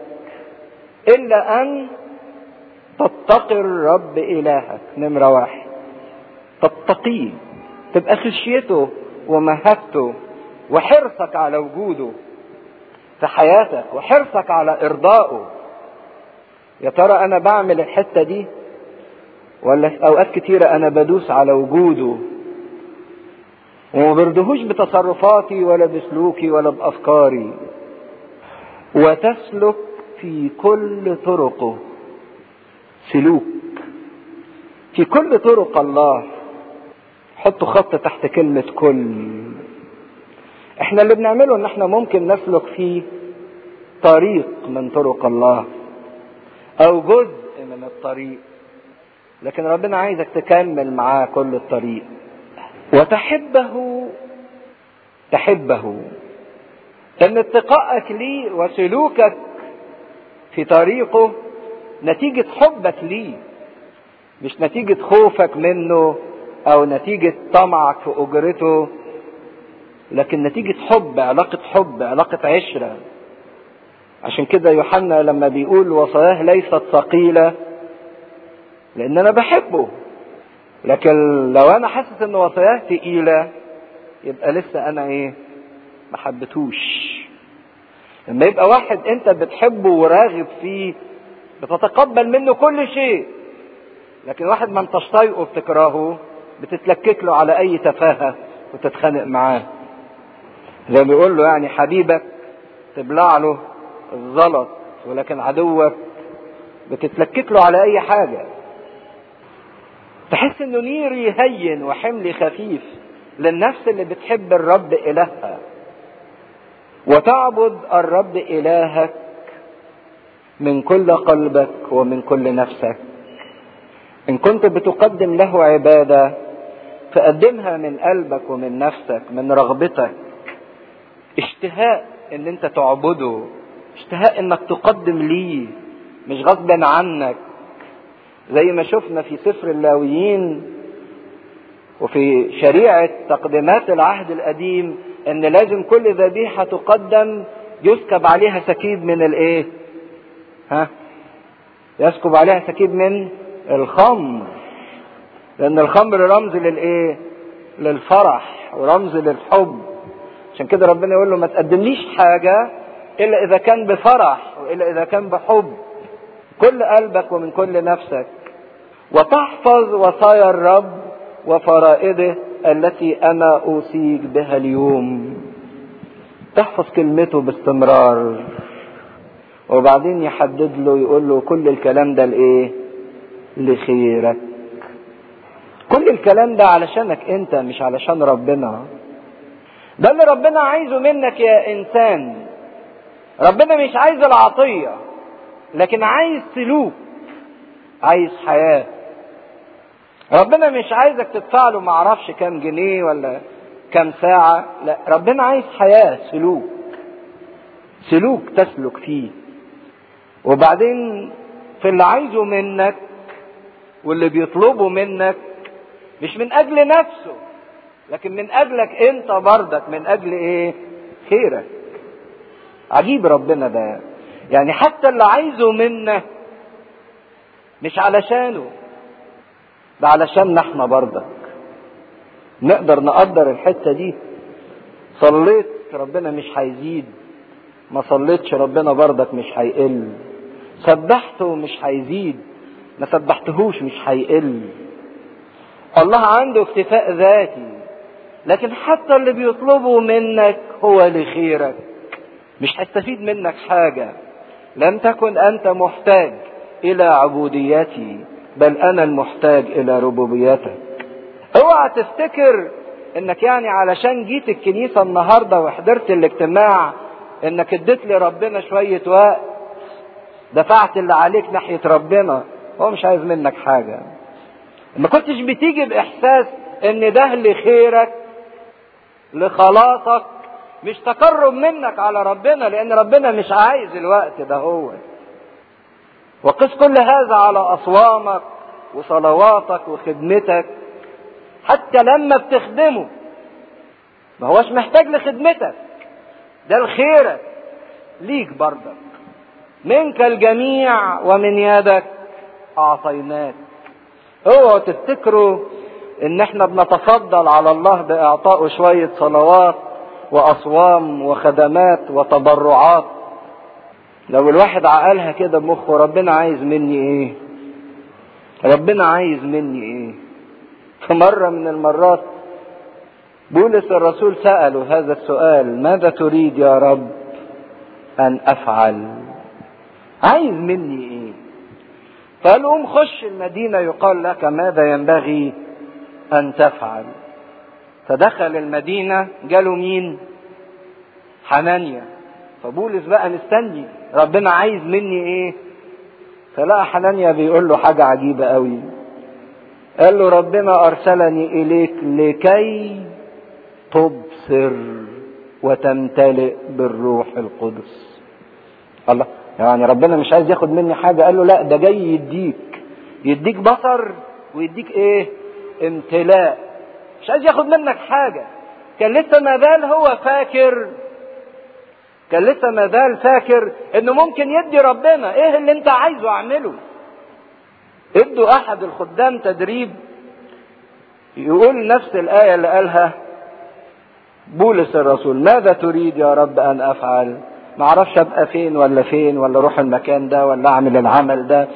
إلا أن تتقي الرب إلهك نمرة واحد تتقيه تبقى خشيته ومهابته وحرصك على وجوده في حياتك وحرصك على إرضائه يا ترى أنا بعمل الحتة دي ولا في أوقات كتيرة أنا بدوس على وجوده وما برضهوش بتصرفاتي ولا بسلوكي ولا بأفكاري وتسلك في كل طرقه سلوك في كل طرق الله حطوا خط تحت كلمة كل احنا اللي بنعمله ان احنا ممكن نسلك في طريق من طرق الله او جزء من الطريق لكن ربنا عايزك تكمل معاه كل الطريق وتحبه تحبه ان اتقائك ليه وسلوكك في طريقه نتيجة حبك ليه مش نتيجة خوفك منه او نتيجة طمعك في اجرته لكن نتيجة حب علاقة حب علاقة عشرة عشان كده يوحنا لما بيقول وصاياه ليست ثقيلة لان انا بحبه لكن لو انا حاسس ان وصاياه تقيلة يبقى لسه انا ايه ما حبتوش لما يبقى واحد انت بتحبه وراغب فيه بتتقبل منه كل شيء لكن واحد ما انتش طايقه بتكرهه بتتلكك له على اي تفاهة وتتخانق معاه زي ما بيقول له يعني حبيبك تبلع له الزلط ولكن عدوك بتتلكك له على اي حاجة تحس انه نير يهين وحمل خفيف للنفس اللي بتحب الرب الهها وتعبد الرب الهك من كل قلبك ومن كل نفسك ان كنت بتقدم له عباده فقدمها من قلبك ومن نفسك من رغبتك اشتهاء ان انت تعبده اشتهاء انك تقدم ليه مش غصبا عنك زي ما شفنا في سفر اللاويين وفي شريعة تقديمات العهد القديم ان لازم كل ذبيحة تقدم يسكب عليها سكيب من الايه ها يسكب عليها سكيب من الخمر لان الخمر رمز للايه للفرح ورمز للحب عشان كده ربنا يقول له ما تقدمليش حاجة الا اذا كان بفرح والا اذا كان بحب كل قلبك ومن كل نفسك وتحفظ وصايا الرب وفرائده التي انا اوصيك بها اليوم تحفظ كلمته باستمرار وبعدين يحدد له يقول له كل الكلام ده لايه لخيرك كل الكلام ده علشانك انت مش علشان ربنا ده اللي ربنا عايزه منك يا انسان ربنا مش عايز العطيه لكن عايز سلوك عايز حياة ربنا مش عايزك تدفع له معرفش كام جنيه ولا كام ساعة لا ربنا عايز حياة سلوك سلوك تسلك فيه وبعدين في اللي عايزه منك واللي بيطلبه منك مش من اجل نفسه لكن من اجلك انت بردك من اجل ايه خيرك عجيب ربنا ده يعني حتى اللي عايزه منا مش علشانه ده علشان احنا بردك نقدر نقدر الحته دي صليت ربنا مش هيزيد ما صليتش ربنا بردك مش هيقل سبحته مش هيزيد ما سبحتهوش مش هيقل الله عنده اكتفاء ذاتي لكن حتى اللي بيطلبه منك هو لخيرك مش هيستفيد منك حاجة لم تكن أنت محتاج إلى عبوديتي بل أنا المحتاج إلى ربوبيتك اوعى تفتكر انك يعني علشان جيت الكنيسة النهاردة وحضرت الاجتماع انك اديت لربنا شوية وقت دفعت اللي عليك ناحية ربنا هو مش عايز منك حاجة ما كنتش بتيجي باحساس ان ده لخيرك لخلاصك مش تقرب منك على ربنا لان ربنا مش عايز الوقت ده هو وقس كل هذا على اصوامك وصلواتك وخدمتك حتى لما بتخدمه ما هوش محتاج لخدمتك ده لخيرك ليك برضك منك الجميع ومن يدك اعطيناك اوعوا تفتكروا ان احنا بنتفضل على الله باعطائه شويه صلوات واصوام وخدمات وتبرعات لو الواحد عقلها كده بمخه ربنا عايز مني ايه ربنا عايز مني ايه في مرة من المرات بولس الرسول سأله هذا السؤال ماذا تريد يا رب أن أفعل عايز مني إيه قال قوم خش المدينة يقال لك ماذا ينبغي أن تفعل فدخل المدينة جاله مين حنانيا فبولس بقى مستني ربنا عايز مني ايه فلقى حنانيا بيقول له حاجة عجيبة قوي قال له ربنا ارسلني اليك لكي تبصر وتمتلئ بالروح القدس الله يعني ربنا مش عايز ياخد مني حاجه قال له لا ده جاي يديك يديك بصر ويديك ايه امتلاء مش عايز ياخد منك حاجه كان لسه ما زال هو فاكر كان لسه ما زال فاكر انه ممكن يدي ربنا ايه اللي انت عايزه اعمله ادوا احد الخدام تدريب يقول نفس الايه اللي قالها بولس الرسول ماذا تريد يا رب ان افعل ما اعرفش ابقى فين ولا فين ولا اروح المكان ده ولا اعمل العمل ده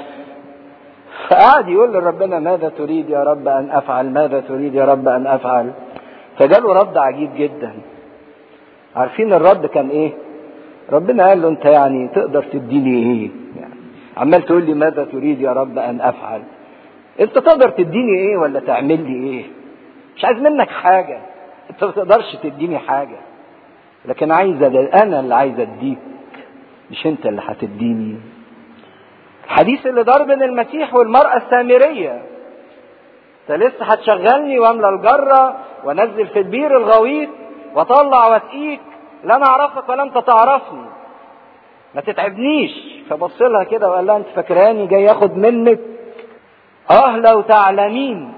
فقعد يقول لربنا ماذا تريد يا رب ان افعل ماذا تريد يا رب ان افعل فجاله رد عجيب جدا عارفين الرد كان ايه ربنا قال له انت يعني تقدر تديني ايه يعني عمال تقول لي ماذا تريد يا رب ان افعل انت تقدر تديني ايه ولا تعمل لي ايه مش عايز منك حاجه انت ما تقدرش تديني حاجه لكن عايز انا اللي عايز اديك مش انت اللي هتديني الحديث اللي دار بين المسيح والمرأة السامرية انت لسه هتشغلني واملى الجرة وانزل في البير الغويط واطلع واسقيك لا انا اعرفك ولا انت تعرفني ما تتعبنيش فبص لها كده وقال لها انت فاكراني جاي اخد منك اه لو تعلمين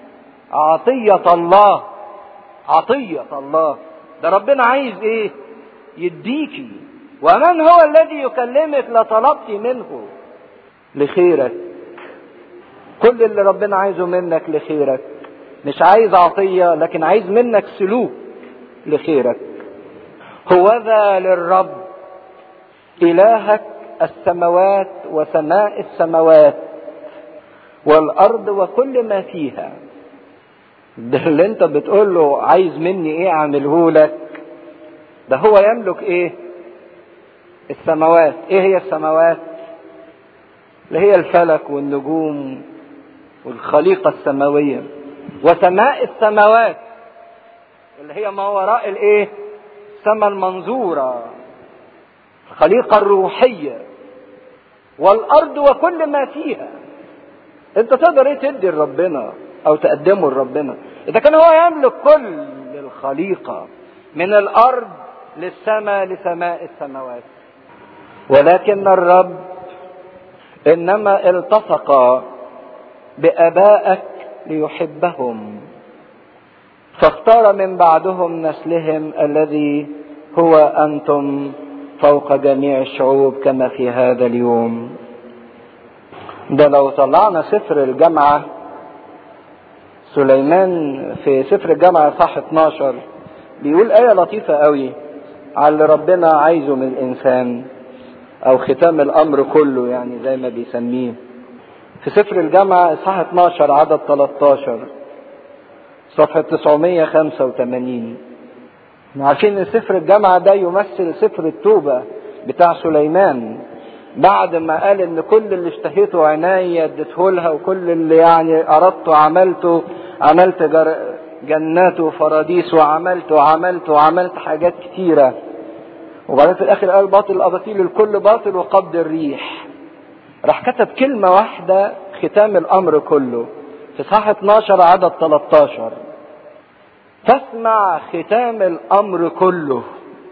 عطية الله عطية الله ده ربنا عايز ايه يديكي ومن هو الذي يكلمك لطلبت منه لخيرك كل اللي ربنا عايزه منك لخيرك مش عايز عطية لكن عايز منك سلوك لخيرك هوذا للرب إلهك السماوات وسماء السماوات والأرض وكل ما فيها ده اللي انت بتقول له عايز مني ايه اعمله لك ده هو يملك ايه السماوات ايه هي السماوات اللي هي الفلك والنجوم والخليقة السماوية وسماء السماوات اللي هي ما وراء الايه السماء المنظورة الخليقة الروحية والارض وكل ما فيها انت تقدر ايه تدي لربنا او تقدمه لربنا اذا كان هو يملك كل الخليقة من الارض للسماء لسماء السماوات ولكن الرب انما التصق بابائك ليحبهم فاختار من بعدهم نسلهم الذي هو انتم فوق جميع الشعوب كما في هذا اليوم ده لو طلعنا سفر الجامعة سليمان في سفر الجامعة صح 12 بيقول آية لطيفة قوي على اللي ربنا عايزه من الإنسان أو ختام الأمر كله يعني زي ما بيسميه في سفر الجامعة إصحاح 12 عدد 13 صفحة 985 عارفين ان سفر الجامعة ده يمثل سفر التوبة بتاع سليمان بعد ما قال ان كل اللي اشتهيته عناية اديته لها وكل اللي يعني اردته عملته عملت جنات وفراديس وعملت وعملت وعملت حاجات كتيرة وبعدين في الاخر قال باطل الاباطيل الكل باطل وقبض الريح راح كتب كلمة واحدة ختام الامر كله في صح 12 عدد 13 تسمع ختام الامر كله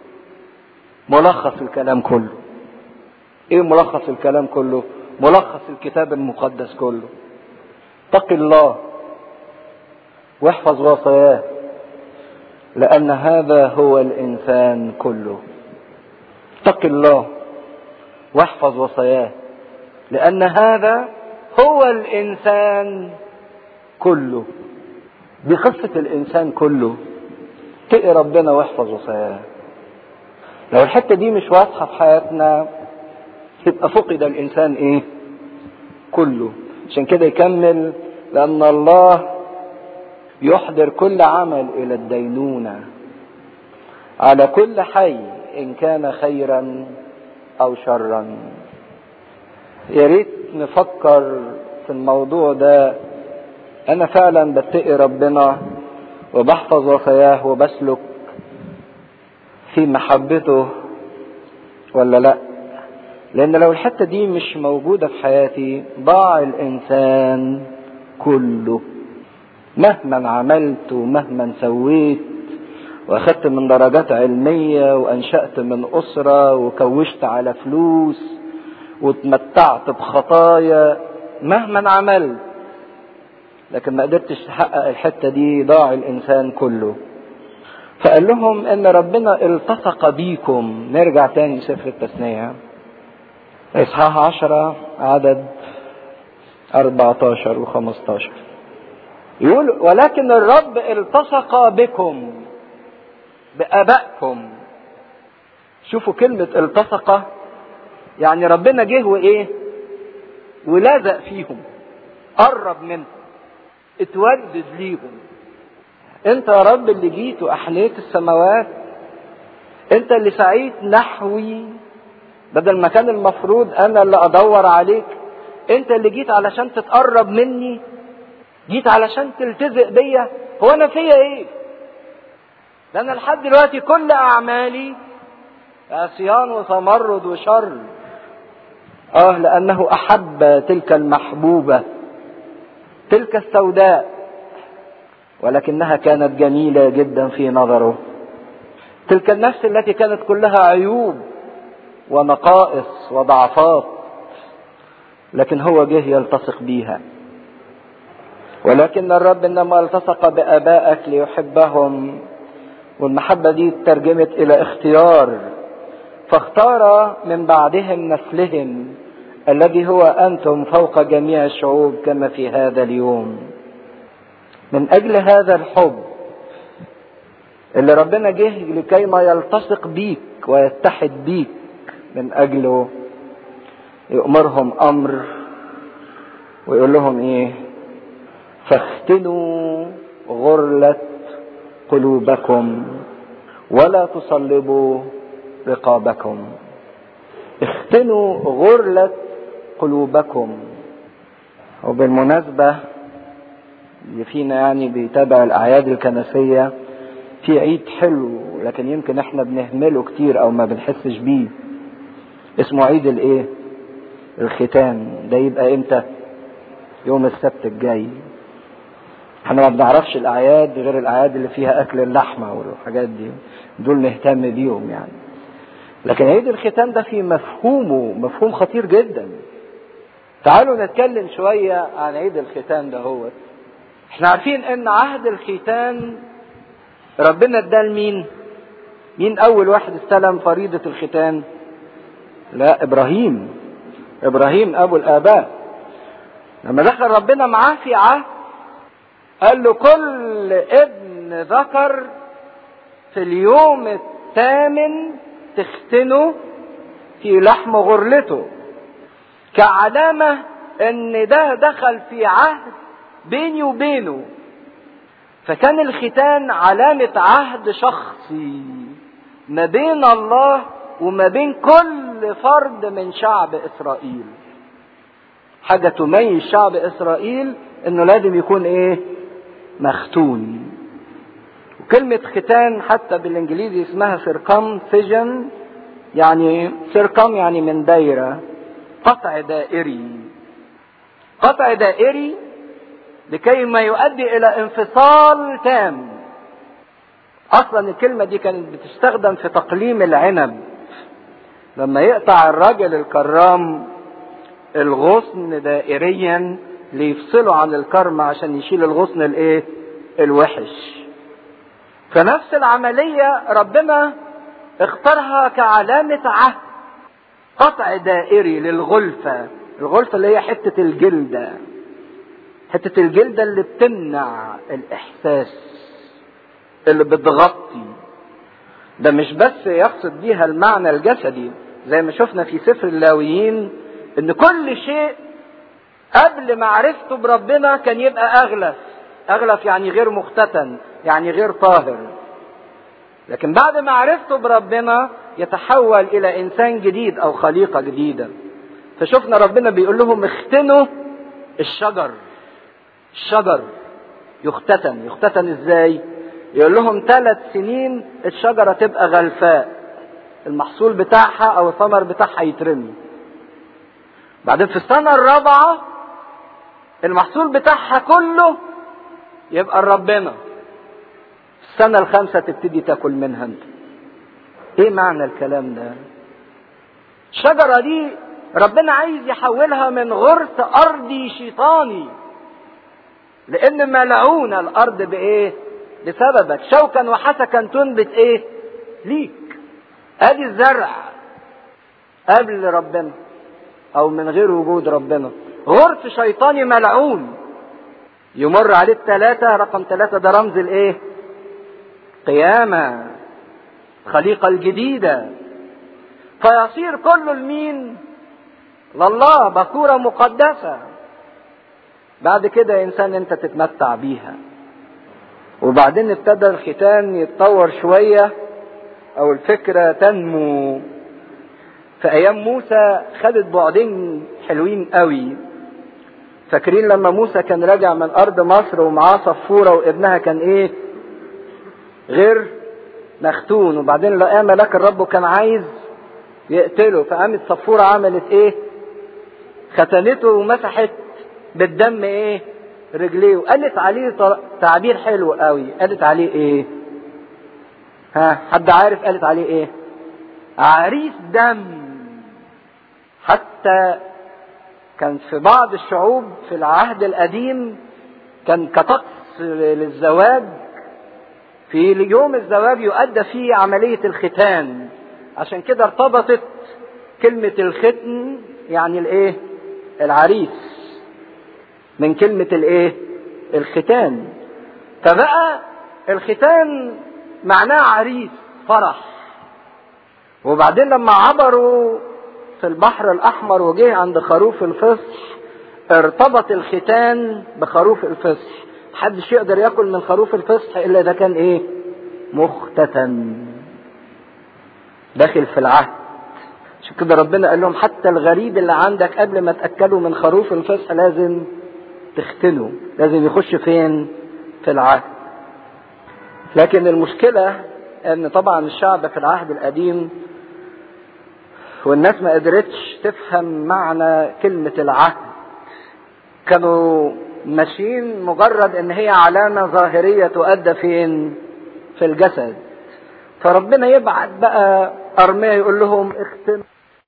ملخص الكلام كله ايه ملخص الكلام كله ملخص الكتاب المقدس كله اتق الله واحفظ وصاياه لان هذا هو الانسان كله اتق الله واحفظ وصاياه لان هذا هو الانسان كله دي قصة الإنسان كله تقي ربنا واحفظ وصاياه لو الحتة دي مش واضحة في حياتنا يبقى فقد الإنسان إيه؟ كله عشان كده يكمل لأن الله يحضر كل عمل إلى الدينونة على كل حي إن كان خيرا أو شرا يا ريت نفكر في الموضوع ده انا فعلا بتقي ربنا وبحفظ وصاياه وبسلك في محبته ولا لا لان لو الحته دي مش موجوده في حياتي ضاع الانسان كله مهما عملت ومهما سويت واخدت من درجات علميه وانشات من اسره وكوشت على فلوس واتمتعت بخطايا مهما عملت لكن ما قدرتش تحقق الحته دي ضاع الانسان كله فقال لهم ان ربنا التصق بيكم نرجع تاني سفر التثنية اصحاح عشرة عدد 14 و15 يقول ولكن الرب التصق بكم بابائكم شوفوا كلمة التصق يعني ربنا جه وايه ولزق فيهم قرب منهم اتودد ليهم انت يا رب اللي جيت واحليت السماوات انت اللي سعيت نحوي بدل ما كان المفروض انا اللي ادور عليك انت اللي جيت علشان تتقرب مني جيت علشان تلتزق بيا هو انا فيا ايه ده انا لحد دلوقتي كل اعمالي عصيان وتمرد وشر اه لانه احب تلك المحبوبه تلك السوداء ولكنها كانت جميله جدا في نظره تلك النفس التي كانت كلها عيوب ونقائص وضعفات لكن هو جه يلتصق بيها ولكن الرب انما التصق بابائك ليحبهم والمحبه دي ترجمت الى اختيار فاختار من بعدهم نسلهم الذي هو انتم فوق جميع الشعوب كما في هذا اليوم من اجل هذا الحب اللي ربنا جه لكي ما يلتصق بيك ويتحد بيك من اجله يأمرهم امر ويقول لهم ايه فاختنوا غرلة قلوبكم ولا تصلبوا رقابكم اختنوا غرلة قلوبكم وبالمناسبة اللي فينا يعني بيتابع الأعياد الكنسية في عيد حلو لكن يمكن احنا بنهمله كتير او ما بنحسش بيه اسمه عيد الايه الختان ده يبقى امتى يوم السبت الجاي احنا ما بنعرفش الاعياد غير الاعياد اللي فيها اكل اللحمه والحاجات دي دول نهتم بيهم يعني لكن عيد الختان ده في مفهومه مفهوم خطير جدا تعالوا نتكلم شوية عن عيد الختان ده هو احنا عارفين ان عهد الختان ربنا اداه لمين مين اول واحد استلم فريضة الختان لا ابراهيم ابراهيم ابو الاباء لما دخل ربنا معاه في عهد قال له كل ابن ذكر في اليوم الثامن تختنه في لحم غرلته كعلامة ان ده دخل في عهد بيني وبينه فكان الختان علامة عهد شخصي ما بين الله وما بين كل فرد من شعب اسرائيل حاجة تميز شعب اسرائيل انه لازم يكون ايه مختون وكلمة ختان حتى بالانجليزي اسمها سيركم فيجن يعني سيركم يعني من دايرة قطع دائري قطع دائري لكي ما يؤدي الى انفصال تام اصلا الكلمة دي كانت بتستخدم في تقليم العنب لما يقطع الراجل الكرام الغصن دائريا ليفصله عن الكرم عشان يشيل الغصن الايه الوحش فنفس العملية ربنا اختارها كعلامة عهد قطع دائري للغلفة الغلفة اللي هي حتة الجلدة حتة الجلدة اللي بتمنع الإحساس اللي بتغطي ده مش بس يقصد بيها المعنى الجسدي زي ما شفنا في سفر اللاويين ان كل شيء قبل معرفته بربنا كان يبقى اغلف اغلف يعني غير مختتن يعني غير طاهر لكن بعد معرفته بربنا يتحول الى انسان جديد او خليقه جديده فشفنا ربنا بيقول لهم اختنوا الشجر الشجر يختتن يختتن ازاي يقول لهم ثلاث سنين الشجرة تبقى غلفاء المحصول بتاعها او الثمر بتاعها يترمي بعدين في السنة الرابعة المحصول بتاعها كله يبقى ربنا السنة الخامسة تبتدي تاكل منها انت ايه معنى الكلام ده الشجرة دي ربنا عايز يحولها من غرس ارضي شيطاني لان ملعونة الارض بايه بسببك شوكا وحسكا تنبت ايه ليك ادي الزرع قبل ربنا او من غير وجود ربنا غرس شيطاني ملعون يمر عليه الثلاثة رقم ثلاثة ده رمز الايه قيامة الخليقة الجديدة فيصير كله لمين لله بكورة مقدسة بعد كده انسان انت تتمتع بيها وبعدين ابتدى الختان يتطور شوية او الفكرة تنمو في ايام موسى خدت بعدين حلوين قوي فاكرين لما موسى كان راجع من ارض مصر ومعاه صفورة وابنها كان ايه غير مختون وبعدين لقاه ملاك الرب وكان عايز يقتله فقامت صفورة عملت ايه ختنته ومسحت بالدم ايه رجليه وقالت عليه تعبير حلو قوي قالت عليه ايه ها حد عارف قالت عليه ايه عريس دم حتى كان في بعض الشعوب في العهد القديم كان كطقس للزواج في يوم الزواج يؤدى فيه عملية الختان عشان كده ارتبطت كلمة الختن يعني الايه العريس من كلمة الايه الختان فبقى الختان معناه عريس فرح وبعدين لما عبروا في البحر الاحمر وجه عند خروف الفصح ارتبط الختان بخروف الفصح محدش يقدر ياكل من خروف الفصح الا اذا كان ايه مختتن داخل في العهد عشان كده ربنا قال لهم حتى الغريب اللي عندك قبل ما تاكلوا من خروف الفصح لازم تختنه لازم يخش فين في العهد لكن المشكلة ان طبعا الشعب في العهد القديم والناس ما قدرتش تفهم معنى كلمة العهد كانوا ماشيين مجرد ان هي علامة ظاهرية تؤدى فين في الجسد فربنا يبعت بقى ارميا يقول لهم اختم